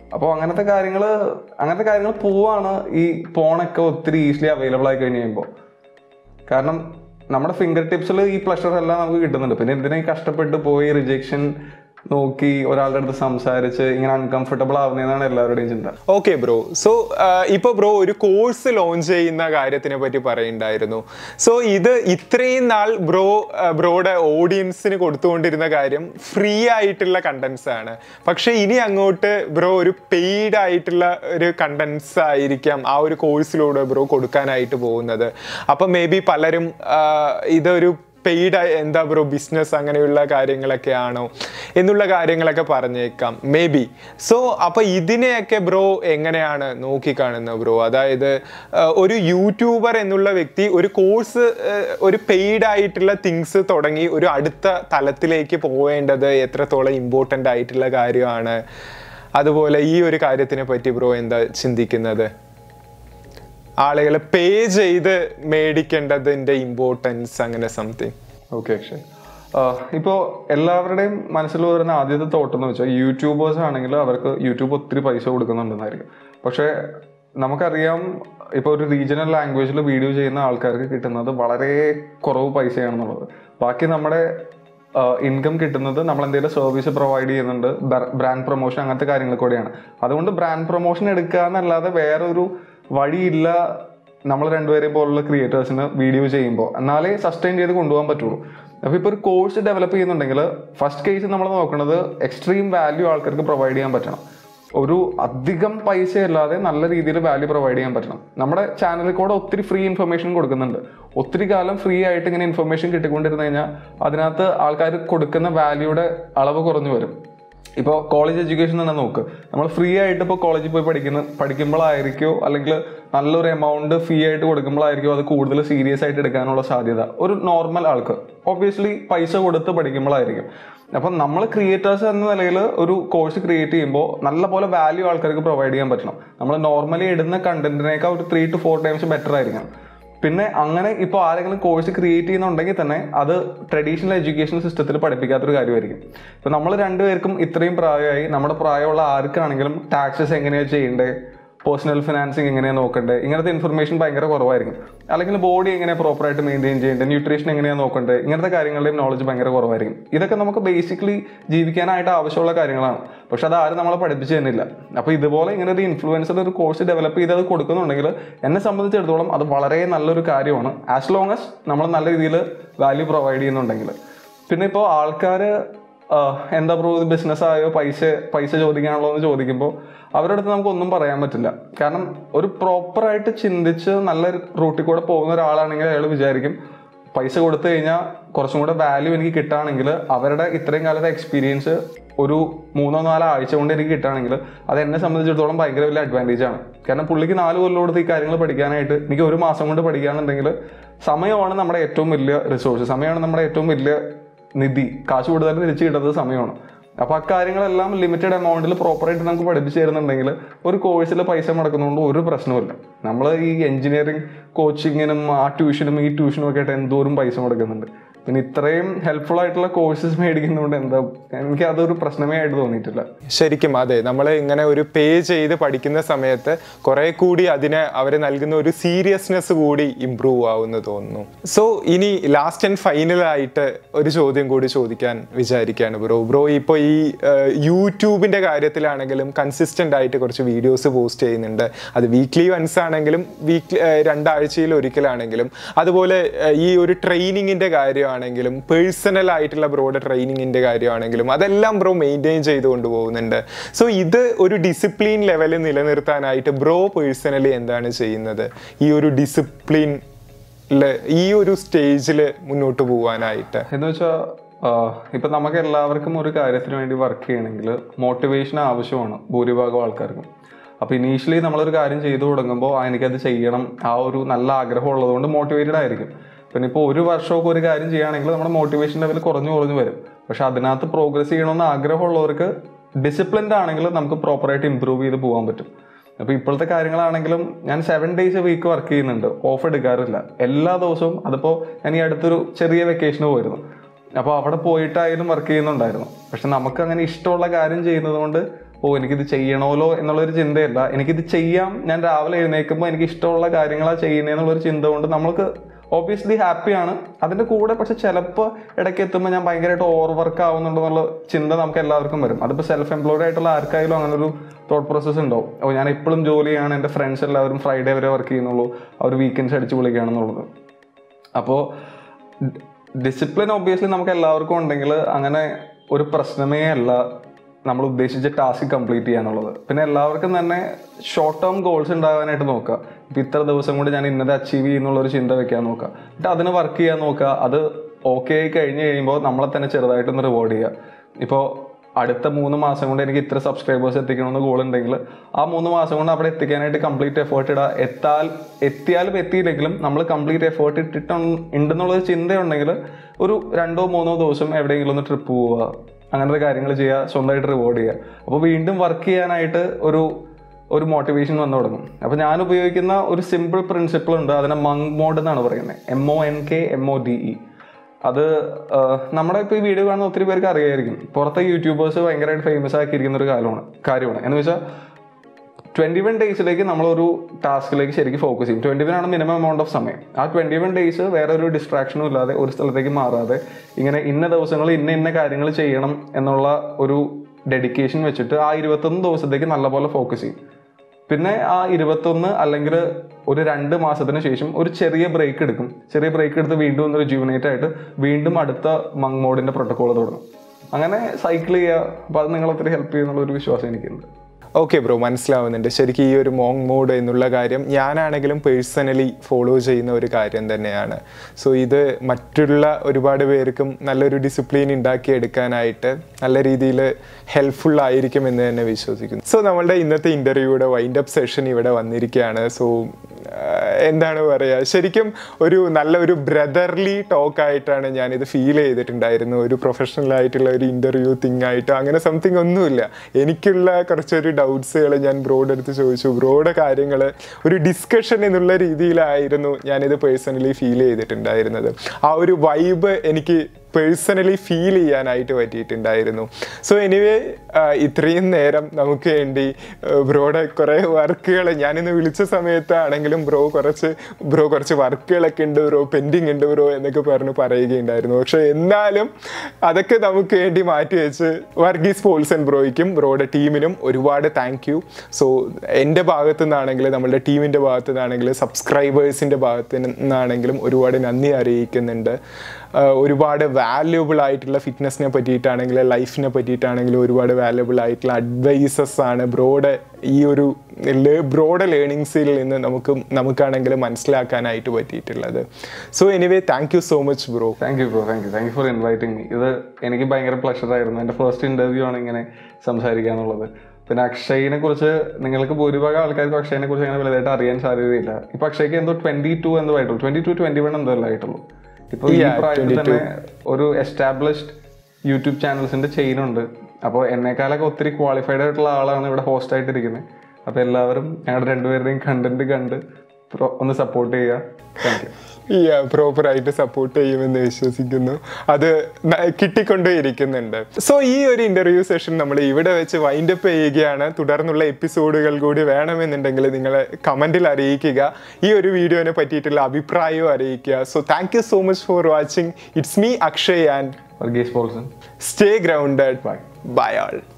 അപ്പോൾ അങ്ങനത്തെ കാര്യങ്ങൾ അങ്ങനത്തെ കാര്യങ്ങൾ പോവാണ് ഈ ഫോണൊക്കെ ഒത്തിരി ഈസിലി അവൈലബിൾ ആയി കഴിഞ്ഞ് കഴിയുമ്പോൾ കാരണം നമ്മുടെ ഫിംഗർ ടിപ്സിൽ ഈ പ്ലഷർ എല്ലാം നമുക്ക് കിട്ടുന്നുണ്ട് പിന്നെ എന്തിനാ ഈ കഷ്ടപ്പെട്ട് പോയി റിജക്ഷൻ നോക്കി ഒരാളുടെ അടുത്ത് സംസാരിച്ച് ഇങ്ങനെ അൺകംഫർട്ടബിൾ ആവുന്നതെന്നാണ് എല്ലാവരുടെയും ചിന്ത ഓക്കെ ബ്രോ സോ ഇപ്പോൾ ബ്രോ ഒരു കോഴ്സ് ലോഞ്ച് ചെയ്യുന്ന കാര്യത്തിനെ പറ്റി പറയുണ്ടായിരുന്നു സോ ഇത് ഇത്രയും നാൾ ബ്രോ ബ്രോയുടെ ഓഡിയൻസിന് കൊടുത്തുകൊണ്ടിരുന്ന കാര്യം ഫ്രീ ആയിട്ടുള്ള കണ്ടൻസ് ആണ് പക്ഷേ ഇനി അങ്ങോട്ട് ബ്രോ ഒരു പെയ്ഡ് ആയിട്ടുള്ള ഒരു കണ്ടൻസ് ആയിരിക്കാം ആ ഒരു കോഴ്സിലൂടെ ബ്രോ കൊടുക്കാനായിട്ട് പോകുന്നത് അപ്പം മേ ബി പലരും ആ, ഇതൊരു പെയ്ഡ് എന്താ ബ്രോ ബിസിനസ് അങ്ങനെയുള്ള കാര്യങ്ങളൊക്കെ ആണോ എന്നുള്ള കാര്യങ്ങളൊക്കെ പറഞ്ഞേക്കാം മേ ബി സോ അപ്പോൾ ഇതിനെയൊക്കെ ബ്രോ എങ്ങനെയാണ് നോക്കിക്കാണുന്നത് ബ്രോ അതായത് ആ, ഒരു യൂട്യൂബർ എന്നുള്ള വ്യക്തി ഒരു കോഴ്സ് ഒരു പെയ്ഡ് ആയിട്ടുള്ള തിങ്സ് തുടങ്ങി ഒരു അടുത്ത തലത്തിലേക്ക് പോവേണ്ടത് എത്രത്തോളം ഇമ്പോർട്ടൻ്റ് ആയിട്ടുള്ള കാര്യമാണ് അതുപോലെ ഈ ഒരു കാര്യത്തിനെ പറ്റി ബ്രോ എന്താ ചിന്തിക്കുന്നത് ആളുകളെ പേ ചെയ്ത് മേടിക്കേണ്ടതിൻ്റെ ഇമ്പോർട്ടൻസ് അങ്ങനെ സംതിങ് ഓക്കെ അക്ഷയ് ഇപ്പോൾ എല്ലാവരുടെയും മനസ്സിൽ വരുന്ന ആദ്യത്തെ തോട്ട് എന്ന് വെച്ചാൽ യൂട്യൂബേഴ്സ് ആണെങ്കിൽ അവർക്ക് യൂട്യൂബ് ഒത്തിരി പൈസ കൊടുക്കുന്നുണ്ടെന്നായിരിക്കും പക്ഷേ നമുക്കറിയാം ഇപ്പോൾ ഒരു റീജിയണൽ ലാംഗ്വേജിൽ വീഡിയോ ചെയ്യുന്ന ആൾക്കാർക്ക് കിട്ടുന്നത് വളരെ കുറവ് പൈസയാണെന്നുള്ളത് ബാക്കി നമ്മുടെ ഇൻകം കിട്ടുന്നത് നമ്മൾ എന്തെങ്കിലും സർവീസ് പ്രൊവൈഡ് ചെയ്യുന്നുണ്ട് ബ്രാൻഡ് പ്രൊമോഷൻ അങ്ങനത്തെ കാര്യങ്ങൾ കൂടെയാണ് അതുകൊണ്ട് ബ്രാൻഡ് പ്രൊമോഷൻ എടുക്കുക എന്നല്ലാതെ വേറൊരു വഴിയില്ല നമ്മൾ രണ്ടുപേരെയും പോലുള്ള ക്രിയേറ്റേഴ്സിന് വീഡിയോ ചെയ്യുമ്പോൾ എന്നാലേ സസ്റ്റെയിൻ ചെയ്ത് കൊണ്ടുപോകാൻ പറ്റുള്ളൂ അപ്പോൾ ഇപ്പോൾ ഒരു കോഴ്സ് ഡെവലപ്പ് ചെയ്യുന്നുണ്ടെങ്കിൽ ഫസ്റ്റ് കേസ് നമ്മൾ നോക്കുന്നത് എക്സ്ട്രീം വാല്യൂ ആൾക്കാർക്ക് പ്രൊവൈഡ് ചെയ്യാൻ പറ്റണം ഒരു അധികം പൈസ അല്ലാതെ നല്ല രീതിയിൽ വാല്യൂ പ്രൊവൈഡ് ചെയ്യാൻ പറ്റണം നമ്മുടെ ചാനലിൽ കൂടെ ഒത്തിരി ഫ്രീ ഇൻഫർമേഷൻ കൊടുക്കുന്നുണ്ട് ഒത്തിരി കാലം ഫ്രീ ആയിട്ട് ഇങ്ങനെ ഇൻഫർമേഷൻ കിട്ടിക്കൊണ്ടിരുന്നു കഴിഞ്ഞാൽ അതിനകത്ത് ആൾക്കാർ കൊടുക്കുന്ന വാല്യൂയുടെ അളവ് കുറഞ്ഞു വരും ഇപ്പോൾ കോളേജ് എഡ്യൂക്കേഷൻ തന്നെ നോക്ക് നമ്മൾ ഫ്രീ ആയിട്ട് ഇപ്പോൾ കോളേജിൽ പോയി പഠിക്കുന്ന പഠിക്കുമ്പോഴായിരിക്കോ അല്ലെങ്കിൽ നല്ലൊരു എമൗണ്ട് ഫീ ആയിട്ട് കൊടുക്കുമ്പോഴായിരിക്കും അത് കൂടുതൽ സീരിയസ് ആയിട്ട് എടുക്കാനുള്ള സാധ്യത ഒരു നോർമൽ ആൾക്ക് ഒബ്വിയസ്ലി പൈസ കൊടുത്ത് പഠിക്കുമ്പോഴായിരിക്കും അപ്പം നമ്മൾ ക്രിയേറ്റേഴ്സ് എന്ന നിലയിൽ ഒരു കോഴ്സ് ക്രിയേറ്റ് ചെയ്യുമ്പോൾ നല്ല പോലെ വാല്യൂ ആൾക്കാർക്ക് പ്രൊവൈഡ് ചെയ്യാൻ പറ്റണം നമ്മൾ നോർമലി ഇടുന്ന കണ്ടന്റിനേക്കാൾ ഒരു three to four times better ആയിരിക്കണം പിന്നെ അങ്ങനെ ഇപ്പോൾ ആരെങ്കിലും കോഴ്സ് ക്രിയേറ്റ് ചെയ്യുന്നുണ്ടെങ്കിൽ തന്നെ അത് ട്രഡീഷണൽ എഡ്യൂക്കേഷൻ സിസ്റ്റത്തിൽ പഠിപ്പിക്കാത്തൊരു കാര്യമായിരിക്കും ഇപ്പം നമ്മൾ രണ്ടുപേർക്കും ഇത്രയും പ്രായമായി നമ്മുടെ പ്രായമുള്ള ആർക്കാണെങ്കിലും ടാക്സസ് എങ്ങനെയാണ് ചെയ്യേണ്ടത് പേഴ്സണൽ ഫിനാൻസിങ് എങ്ങനെയാണ് നോക്കേണ്ടത് ഇങ്ങനത്തെ ഇൻഫർമേഷൻ ഭയങ്കര കുറവായിരിക്കും അല്ലെങ്കിൽ ബോഡി എങ്ങനെയാണ് പ്രോപ്പറായിട്ട് മെയിൻറ്റെയിൻ ചെയ്യേണ്ടത് ന്യൂട്രീഷൻ എങ്ങനെയാണ് നോക്കേണ്ടത് ഇങ്ങനത്തെ കാര്യങ്ങളുടെയും നോളജ് ഭയങ്കര കുറവായിരിക്കും ഇതൊക്കെ നമുക്ക് ബേസിക്കലി ജീവിക്കാനായിട്ട് ആവശ്യമുള്ള കാര്യങ്ങളാണ് പക്ഷെ അത് ആരും നമ്മളെ പഠിപ്പിച്ചു തന്നില്ല അപ്പോൾ ഇതുപോലെ ഇങ്ങനെ ഒരു ഇൻഫ്ലുവൻസർ ഒരു കോഴ്സ് ഡെവലപ്പ് ചെയ്ത് അത് കൊടുക്കുന്നുണ്ടെങ്കിൽ എന്നെ സംബന്ധിച്ചിടത്തോളം അത് വളരെ നല്ലൊരു കാര്യമാണ് ആസ് ലോങ് as നമ്മൾ നല്ല രീതിയിൽ വാല്യൂ പ്രൊവൈഡ് ചെയ്യുന്നുണ്ടെങ്കിൽ പിന്നെ ഇപ്പോൾ ആൾക്കാർ എന്താ ബ്രോ ഇത് ബിസിനസ് ആയോ പൈസ പൈസ ചോദിക്കാനുള്ളൂ എന്ന് ചോദിക്കുമ്പോൾ അവരുടെ അടുത്ത് നമുക്ക് ഒന്നും പറയാൻ പറ്റില്ല കാരണം ഒരു പ്രോപ്പറായിട്ട് ചിന്തിച്ച് നല്ല റൂട്ടിൽ കൂടെ പോകുന്ന ഒരാളാണെങ്കിൽ അയാൾ വിചാരിക്കും പൈസ കൊടുത്തു കഴിഞ്ഞാൽ കുറച്ചും കൂടെ വാല്യൂ എനിക്ക് കിട്ടുകയാണെങ്കിൽ അവരുടെ ഇത്രയും കാലത്തെ എക്സ്പീരിയൻസ് ഒരു മൂന്നോ നാലോ ആഴ്ച കൊണ്ട് എനിക്ക് കിട്ടുകയാണെങ്കിൽ അത് എന്നെ സംബന്ധിച്ചിടത്തോളം ഭയങ്കര വലിയ അഡ്വാൻറ്റേജ് ആണ് കാരണം പുള്ളിക്ക് നാല് കൊല്ലം കൊടുത്ത് ഈ കാര്യങ്ങൾ പഠിക്കാനായിട്ട് എനിക്ക് ഒരു മാസം കൊണ്ട് പഠിക്കാന്നുണ്ടെങ്കിൽ സമയമാണ് നമ്മുടെ ഏറ്റവും വലിയ റിസോഴ്സ് സമയമാണ് നമ്മുടെ ഏറ്റവും വലിയ നിധി കാശ് കൂടുതൽ തിരിച്ചു കിട്ടുന്നത് സമയമാണ് അപ്പൊ അക്കാര്യങ്ങളെല്ലാം ലിമിറ്റഡ് എമൗണ്ടിൽ പ്രോപ്പറായിട്ട് നമുക്ക് പഠിപ്പിച്ചു തരുന്നുണ്ടെങ്കിൽ ഒരു കോഴ്സിൽ പൈസ മുടക്കുന്നതുകൊണ്ട് ഒരു പ്രശ്നവുമില്ല നമ്മൾ ഈ എഞ്ചിനീയറിംഗ് കോച്ചിങ്ങിനും ആ ട്യൂഷനും ഈ ട്യൂഷനും ഒക്കെ ആയിട്ട് എന്തോരം പൈസ മുടക്കുന്നുണ്ട് പിന്നെ ഇത്രയും ഹെൽപ്ഫുൾ ആയിട്ടുള്ള കോഴ്സസ് മേടിക്കുന്നതുകൊണ്ട് എന്താ എനിക്ക് അതൊരു പ്രശ്നമേ ആയിട്ട് തോന്നിയിട്ടില്ല ശരിക്കും അതെ നമ്മൾ ഇങ്ങനെ ഒരു പേ ചെയ്ത് പഠിക്കുന്ന സമയത്ത് കുറെ കൂടി അതിന് അവർ നൽകുന്ന ഒരു സീരിയസ്നെസ് കൂടി ഇമ്പ്രൂവ് ആവുമെന്ന് തോന്നുന്നു സോ ഇനി ലാസ്റ്റ് ആൻഡ് ഫൈനൽ ആയിട്ട് ഒരു ചോദ്യം കൂടി ചോദിക്കാൻ വിചാരിക്കുകയാണ് ബ്രോ ബ്രോ ഇപ്പോൾ ഈ യൂട്യൂബിൻ്റെ കാര്യത്തിലാണെങ്കിലും കൺസിസ്റ്റൻ്റ് ആയിട്ട് കുറച്ച് വീഡിയോസ് പോസ്റ്റ് ചെയ്യുന്നുണ്ട് അത് വീക്ക്ലി വൺസ് ആണെങ്കിലും വീക്ക്ലി രണ്ടാഴ്ചയിൽ ഒരിക്കലാണെങ്കിലും അതുപോലെ ഏഹ്, ഈ ഒരു ട്രെയിനിങ്ങിൻ്റെ കാര്യമാണെങ്കിലും പേഴ്സണൽ ആയിട്ടുള്ള ബ്രോയുടെ ട്രെയിനിങ്ങിൻ്റെ കാര്യമാണെങ്കിലും അതെല്ലാം ബ്രോ മെയിൻറ്റെയിൻ ചെയ്ത് കൊണ്ടുപോകുന്നുണ്ട് സോ ഇത് ഒരു ഡിസിപ്ലിൻ ലെവലിൽ നിലനിർത്താനായിട്ട് ബ്രോ പേഴ്സണലി എന്താണ് ചെയ്യുന്നത് ഈ ഒരു ഡിസിപ്ലിൻ ഈ ഒരു സ്റ്റേജിൽ മുന്നോട്ട് പോകാനായിട്ട് എന്ന് വെച്ചാൽ ഇപ്പം നമുക്ക് എല്ലാവർക്കും ഒരു കാര്യത്തിന് വേണ്ടി വർക്ക് ചെയ്യണമെങ്കിൽ മോട്ടിവേഷൻ ആവശ്യമാണ് ഭൂരിഭാഗം ആൾക്കാർക്കും അപ്പോൾ ഇനീഷ്യലി നമ്മളൊരു കാര്യം ചെയ്തു തുടങ്ങുമ്പോൾ "ആ, എനിക്കത് ചെയ്യണം ആ ഒരു നല്ല ആഗ്രഹം ഉള്ളതുകൊണ്ട് മോട്ടിവേറ്റഡ് ആയിരിക്കും പിന്നെ ഇപ്പോൾ ഒരു വർഷമൊക്കെ ഒരു കാര്യം ചെയ്യുകയാണെങ്കിൽ നമ്മുടെ മോട്ടിവേഷൻ ലെവൽ കുറഞ്ഞു കുറഞ്ഞു വരും പക്ഷെ അതിനകത്ത് പ്രോഗ്രസ് ചെയ്യണമെന്ന് ആഗ്രഹമുള്ളവർക്ക് ഡിസിപ്ലിൻഡ് ആണെങ്കിൽ നമുക്ക് പ്രോപ്പറായിട്ട് ഇമ്പ്രൂവ് ചെയ്ത് പോകാൻ പറ്റും അപ്പോൾ ഇപ്പോഴത്തെ കാര്യങ്ങളാണെങ്കിലും ഞാൻ സെവൻ ഡേയ്സ് വീക്ക് വർക്ക് ചെയ്യുന്നുണ്ട് ഓഫ് എടുക്കാറില്ല എല്ലാ ദിവസവും അതിപ്പോൾ ഞാൻ ഈ അടുത്തൊരു ചെറിയ വെക്കേഷന് പോയിരുന്നു അപ്പോൾ അവിടെ പോയിട്ടായാലും വർക്ക് ചെയ്യുന്നുണ്ടായിരുന്നു പക്ഷെ നമുക്ക് അങ്ങനെ ഇഷ്ടമുള്ള കാര്യം ചെയ്യുന്നത് കൊണ്ട് ഓ എനിക്കിത് ചെയ്യണമല്ലോ എന്നുള്ളൊരു ചിന്തയല്ല എനിക്കിത് ചെയ്യാം ഞാൻ രാവിലെ എഴുന്നേൽക്കുമ്പോൾ എനിക്ക് ഇഷ്ടമുള്ള കാര്യങ്ങളാണ് ചെയ്യുന്നതെന്നുള്ളൊരു ചിന്ത കൊണ്ട് നമ്മൾക്ക് ഓബിയസ്ലി ഹാപ്പിയാണ് അതിൻ്റെ കൂടെ പക്ഷെ ചിലപ്പോൾ ഇടയ്ക്ക് എത്തുമ്പോൾ ഞാൻ ഭയങ്കരമായിട്ട് ഓവർ വർക്ക് ആവുന്നുണ്ടെന്നുള്ള ചിന്ത നമുക്ക് എല്ലാവർക്കും വരും അതിപ്പോൾ സെൽഫ് എംപ്ലോയ്ഡ് ആയിട്ടുള്ള ആർക്കായാലും അങ്ങനെ ഒരു തോട്ട് പ്രോസസ്സ് ഉണ്ടാവും ഓ ഞാൻ ഇപ്പോഴും ജോലിയാണ് എൻ്റെ ഫ്രണ്ട്സ് എല്ലാവരും ഫ്രൈഡേ വരെ വർക്ക് ചെയ്യുന്നുള്ളൂ അവർ വീക്കെൻഡ്സ് അടിച്ച് വിളിക്കുകയാണെന്നുള്ളത് അപ്പോൾ ഡിസിപ്ലിൻ ഒബ്വിയസ്ലി നമുക്ക് എല്ലാവർക്കും ഉണ്ടെങ്കിൽ അങ്ങനെ ഒരു പ്രശ്നമേ അല്ല നമ്മൾ ഉദ്ദേശിച്ച ടാസ്ക് കംപ്ലീറ്റ് ചെയ്യാന്നുള്ളത് പിന്നെ എല്ലാവർക്കും തന്നെ ഷോർട്ട് ടേം ഗോൾസ് ഉണ്ടാകാനായിട്ട് നോക്കുക ഇപ്പം ഇത്ര ദിവസം കൊണ്ട് ഞാൻ ഇന്നത് അച്ചീവ് ചെയ്യുന്നുള്ള ഒരു ചിന്ത വെക്കാൻ നോക്കുക എന്നിട്ട് അതിന് വർക്ക് ചെയ്യാൻ നോക്കുക അത് ഓക്കെ ആയി കഴിഞ്ഞ് കഴിയുമ്പോൾ നമ്മളെ തന്നെ ചെറുതായിട്ടൊന്ന് റിവാർഡ് ചെയ്യുക ഇപ്പോൾ അടുത്ത മൂന്ന് മാസം കൊണ്ട് എനിക്ക് ഇത്ര സബ്സ്ക്രൈബേഴ്സ് എത്തിക്കണമെന്ന് ഗോൾ ഉണ്ടെങ്കിൽ ആ മൂന്ന് മാസം കൊണ്ട് അവിടെ എത്തിക്കാനായിട്ട് കംപ്ലീറ്റ് എഫേർട്ട് ഇടുക എത്താൽ എത്തിയാലും എത്തിയില്ലെങ്കിലും നമ്മൾ കംപ്ലീറ്റ് എഫേർട്ട് ഇട്ടിട്ട് ഉണ്ടെന്നുള്ളൊരു ചിന്തയുണ്ടെങ്കിൽ ഒരു രണ്ടോ മൂന്നോ ദിവസം എവിടെയെങ്കിലും ഒന്ന് ട്രിപ്പ് പോവുക അങ്ങനത്തെ കാര്യങ്ങൾ ചെയ്യുക സ്വന്തമായിട്ട് റിവാർഡ് ചെയ്യുക അപ്പോൾ വീണ്ടും വർക്ക് ചെയ്യാനായിട്ട് ഒരു ഒരു മോട്ടിവേഷൻ വന്നു തുടങ്ങും അപ്പോൾ ഞാൻ ഉപയോഗിക്കുന്ന ഒരു സിമ്പിൾ പ്രിൻസിപ്പിൾ ഉണ്ട് അതിനെ മങ് മോഡ് എന്നാണ് പറയുന്നത് M O N K M O D E അത് ആ, നമ്മുടെ ഇപ്പോൾ ഈ വീഡിയോ കാണുന്ന ഒത്തിരി പേർക്ക് അറിയായിരിക്കും പുറത്തെ യൂട്യൂബേഴ്സ് ഭയങ്കരമായിട്ട് ഫേമസ് ആക്കിയിരിക്കുന്ന ഒരു കാലമാണ് കാര്യമാണ് എന്ന് വെച്ചാൽ ട്വന്റി വൺ ഡേയ്സിലേക്ക് നമ്മളൊരു ടാസ്കിലേക്ക് ശരിക്കും ഫോക്കസ് ചെയ്യും ട്വന്റി വൺ ആണ് മിനിമം എമൗണ്ട് ഓഫ് സമയം ആ ട്വന്റി വൺ ഡേയ്സ് വേറെ ഒരു ഡിസ്ട്രാക്ഷനും ഇല്ലാതെ ഒരു സ്ഥലത്തേക്ക് മാറാതെ ഇങ്ങനെ ഇന്ന ദിവസങ്ങളിൽ ഇന്ന ഇന്ന കാര്യങ്ങൾ ചെയ്യണം എന്നുള്ള ഒരു ഡെഡിക്കേഷൻ വെച്ചിട്ട് ആ ഇരുപത്തൊന്ന് ദിവസത്തേക്ക് നല്ലപോലെ ഫോക്കസ് ചെയ്യും പിന്നെ ആ ഇരുപത്തൊന്ന് അല്ലെങ്കിൽ ഒരു രണ്ട് മാസത്തിന് ശേഷം ഒരു ചെറിയ ബ്രേക്ക് എടുക്കും ചെറിയ ബ്രേക്ക് എടുത്ത് വീണ്ടും ഒന്ന് റിജ്യൂമിനേറ്റ് ആയിട്ട് വീണ്ടും അടുത്ത മങ് മോഡിന്റെ പ്രോട്ടോകോൾ തുടങ്ങും അങ്ങനെ സൈക്കിൾ ചെയ്യുക അപ്പോൾ അത് നിങ്ങൾ ഒത്തിരി ഹെൽപ്പ് ചെയ്യുന്നുള്ള ഒരു വിശ്വാസം എനിക്കുണ്ട് ഓക്കെ ബ്രോ മനസ്സിലാവുന്നുണ്ട് ശരിക്കും ഈ ഒരു മോങ് മോഡ് എന്നുള്ള കാര്യം ഞാനാണെങ്കിലും പേഴ്സണലി ഫോളോ ചെയ്യുന്ന ഒരു കാര്യം തന്നെയാണ് സോ ഇത് മറ്റുള്ള ഒരുപാട് പേർക്കും നല്ലൊരു ഡിസിപ്ലിൻ ഉണ്ടാക്കിയെടുക്കാനായിട്ട് നല്ല രീതിയിൽ ഹെൽപ്ഫുൾ ആയിരിക്കും എന്ന് തന്നെ വിശ്വസിക്കുന്നു സോ നമ്മളുടെ ഇന്നത്തെ ഇൻ്റർവ്യൂയുടെ വൈൻഡ് അപ്പ് സെഷൻ ഇവിടെ വന്നിരിക്കുകയാണ് സോ എന്താണ് പറയുക ശരിക്കും ഒരു നല്ല ഒരു ബ്രദർലി ടോക്ക് ആയിട്ടാണ് ഞാനിത് ഫീൽ ചെയ്തിട്ടുണ്ടായിരുന്നു ഒരു പ്രൊഫഷണൽ ആയിട്ടുള്ള ഒരു ഇൻ്റർവ്യൂ തിങ് ആയിട്ടോ അങ്ങനെ സംതിങ് ഒന്നുമില്ല എനിക്കുള്ള കുറച്ചൊരു ഡൗട്ട്സുകൾ ഞാൻ ബ്രോഡ് അടുത്ത് ചോദിച്ചു ബ്രോയുടെ കാര്യങ്ങൾ ഒരു ഡിസ്കഷൻ എന്നുള്ള രീതിയിലായിരുന്നു ഞാനിത് പേഴ്സണലി ഫീൽ ചെയ്തിട്ടുണ്ടായിരുന്നത് ആ ഒരു വൈബ് എനിക്ക് പേഴ്സണലി ഫീൽ ചെയ്യാനായിട്ട് പറ്റിയിട്ടുണ്ടായിരുന്നു സോ എനിവേ ഇത്രയും നേരം നമുക്ക് വേണ്ടി ബ്രോയുടെ കുറേ വർക്കുകൾ ഞാനിന്ന് വിളിച്ച സമയത്താണെങ്കിലും ബ്രോ കുറച്ച് ബ്രോ കുറച്ച് വർക്കുകളൊക്കെ ഉണ്ട് ബ്രോ പെൻഡിങ് ഉണ്ട് ബ്രോ എന്നൊക്കെ പറഞ്ഞ് പറയുകയുണ്ടായിരുന്നു പക്ഷെ എന്നാലും അതൊക്കെ നമുക്ക് വേണ്ടി മാറ്റി വെച്ച് വർഗീസ് പോൾസൺ ബ്രോയ്ക്കും ബ്രോയുടെ ടീമിനും ഒരുപാട് താങ്ക് യു സോ എൻ്റെ ഭാഗത്തു നിന്നാണെങ്കിലും നമ്മളുടെ ടീമിൻ്റെ ഭാഗത്തു നിന്നാണെങ്കിലും സബ്സ്ക്രൈബേഴ്സിൻ്റെ ഭാഗത്തു നിന്നാണെങ്കിലും ഒരുപാട് നന്ദി അറിയിക്കുന്നുണ്ട് ആഹ് ഒരുപാട് വാല്യുബിൾ ആയിട്ടുള്ള ഫിറ്റ്നസിനെ പറ്റിയിട്ടാണെങ്കിലും ലൈഫിനെ പറ്റിയിട്ടാണെങ്കിലും ഒരുപാട് വാല്യുബിൾ ആയിട്ടുള്ള അഡ്വൈസസ് ആണ് ബ്രോഡ് ഈ ഒരു ബ്രോഡ് ലേണിങ്സിൽ നിന്ന് നമുക്ക് നമുക്കാണെങ്കിലും മനസ്സിലാക്കാനായിട്ട് പറ്റിയിട്ടുള്ളത് so anyway thank you so much bro thank you bro thank you thank you for inviting me ഇത് എനിക്ക് ഭയങ്കര പ്ലഷർ ആയിരുന്നു എൻ്റെ ഫസ്റ്റ് ഇന്റർവ്യൂ ആണ് ഇങ്ങനെ സംസാരിക്കുക എന്നുള്ളത് പിന്നെ അക്ഷയിനെ കുറിച്ച് നിങ്ങൾക്ക് ഭൂരിഭാഗം ആൾക്കാർക്ക് അക്ഷയിനെ കുറിച്ച് അങ്ങനെ വലുതായിട്ട് അറിയാൻ സാധ്യതയില്ല ഇപ്പൊ അക്ഷയ്ക്ക് എന്തോ ട്വന്റി ടു എന്തോ ആയിട്ടുള്ളൂ ട്വന്റി ടു ട്വന്റി വൺ എന്തോ അല്ല ആയിട്ടുള്ളൂ ഇപ്പൊ ഈ Yeah, പ്രായത്തിൽ 22. തന്നെ ഒരു എസ്റ്റാബ്ലിഷ്ഡ് യൂട്യൂബ് ചാനൽസിന്റെ ചെയിൻ ഉണ്ട് അപ്പോൾ എന്നെക്കാളൊക്കെ ഒത്തിരി ക്വാളിഫൈഡ് ആയിട്ടുള്ള ആളാണ് ഇവിടെ ഹോസ്റ്റ് ആയിട്ടിരിക്കുന്നത് അപ്പോൾ എല്ലാവരും ഞങ്ങളുടെ രണ്ടുപേരുടെയും കണ്ടന്റ് കണ്ട് pro- ഒന്ന് സപ്പോർട്ട് ചെയ്യുക താങ്ക് യു ഈ പ്രോപ്പറായിട്ട് സപ്പോർട്ട് ചെയ്യുമെന്ന് വിശ്വസിക്കുന്നു അത് ന- കിട്ടിക്കൊണ്ടേയിരിക്കുന്നുണ്ട് സോ ഈ ഒരു ഇന്റർവ്യൂ സെഷൻ നമ്മൾ ഇവിടെ വെച്ച് വൈൻഡ് അപ്പ് ചെയ്യുകയാണ് തുടർന്നുള്ള എപ്പിസോഡുകൾ കൂടി വേണമെന്നുണ്ടെങ്കിൽ നിങ്ങൾ കമന്റിൽ അറിയിക്കുക ഈ ഒരു വീഡിയോനെ പറ്റിയിട്ടുള്ള അഭിപ്രായവും അറിയിക്കുക so thank you so much for watching it's me Akshay and Varghese Paulson stay grounded bye all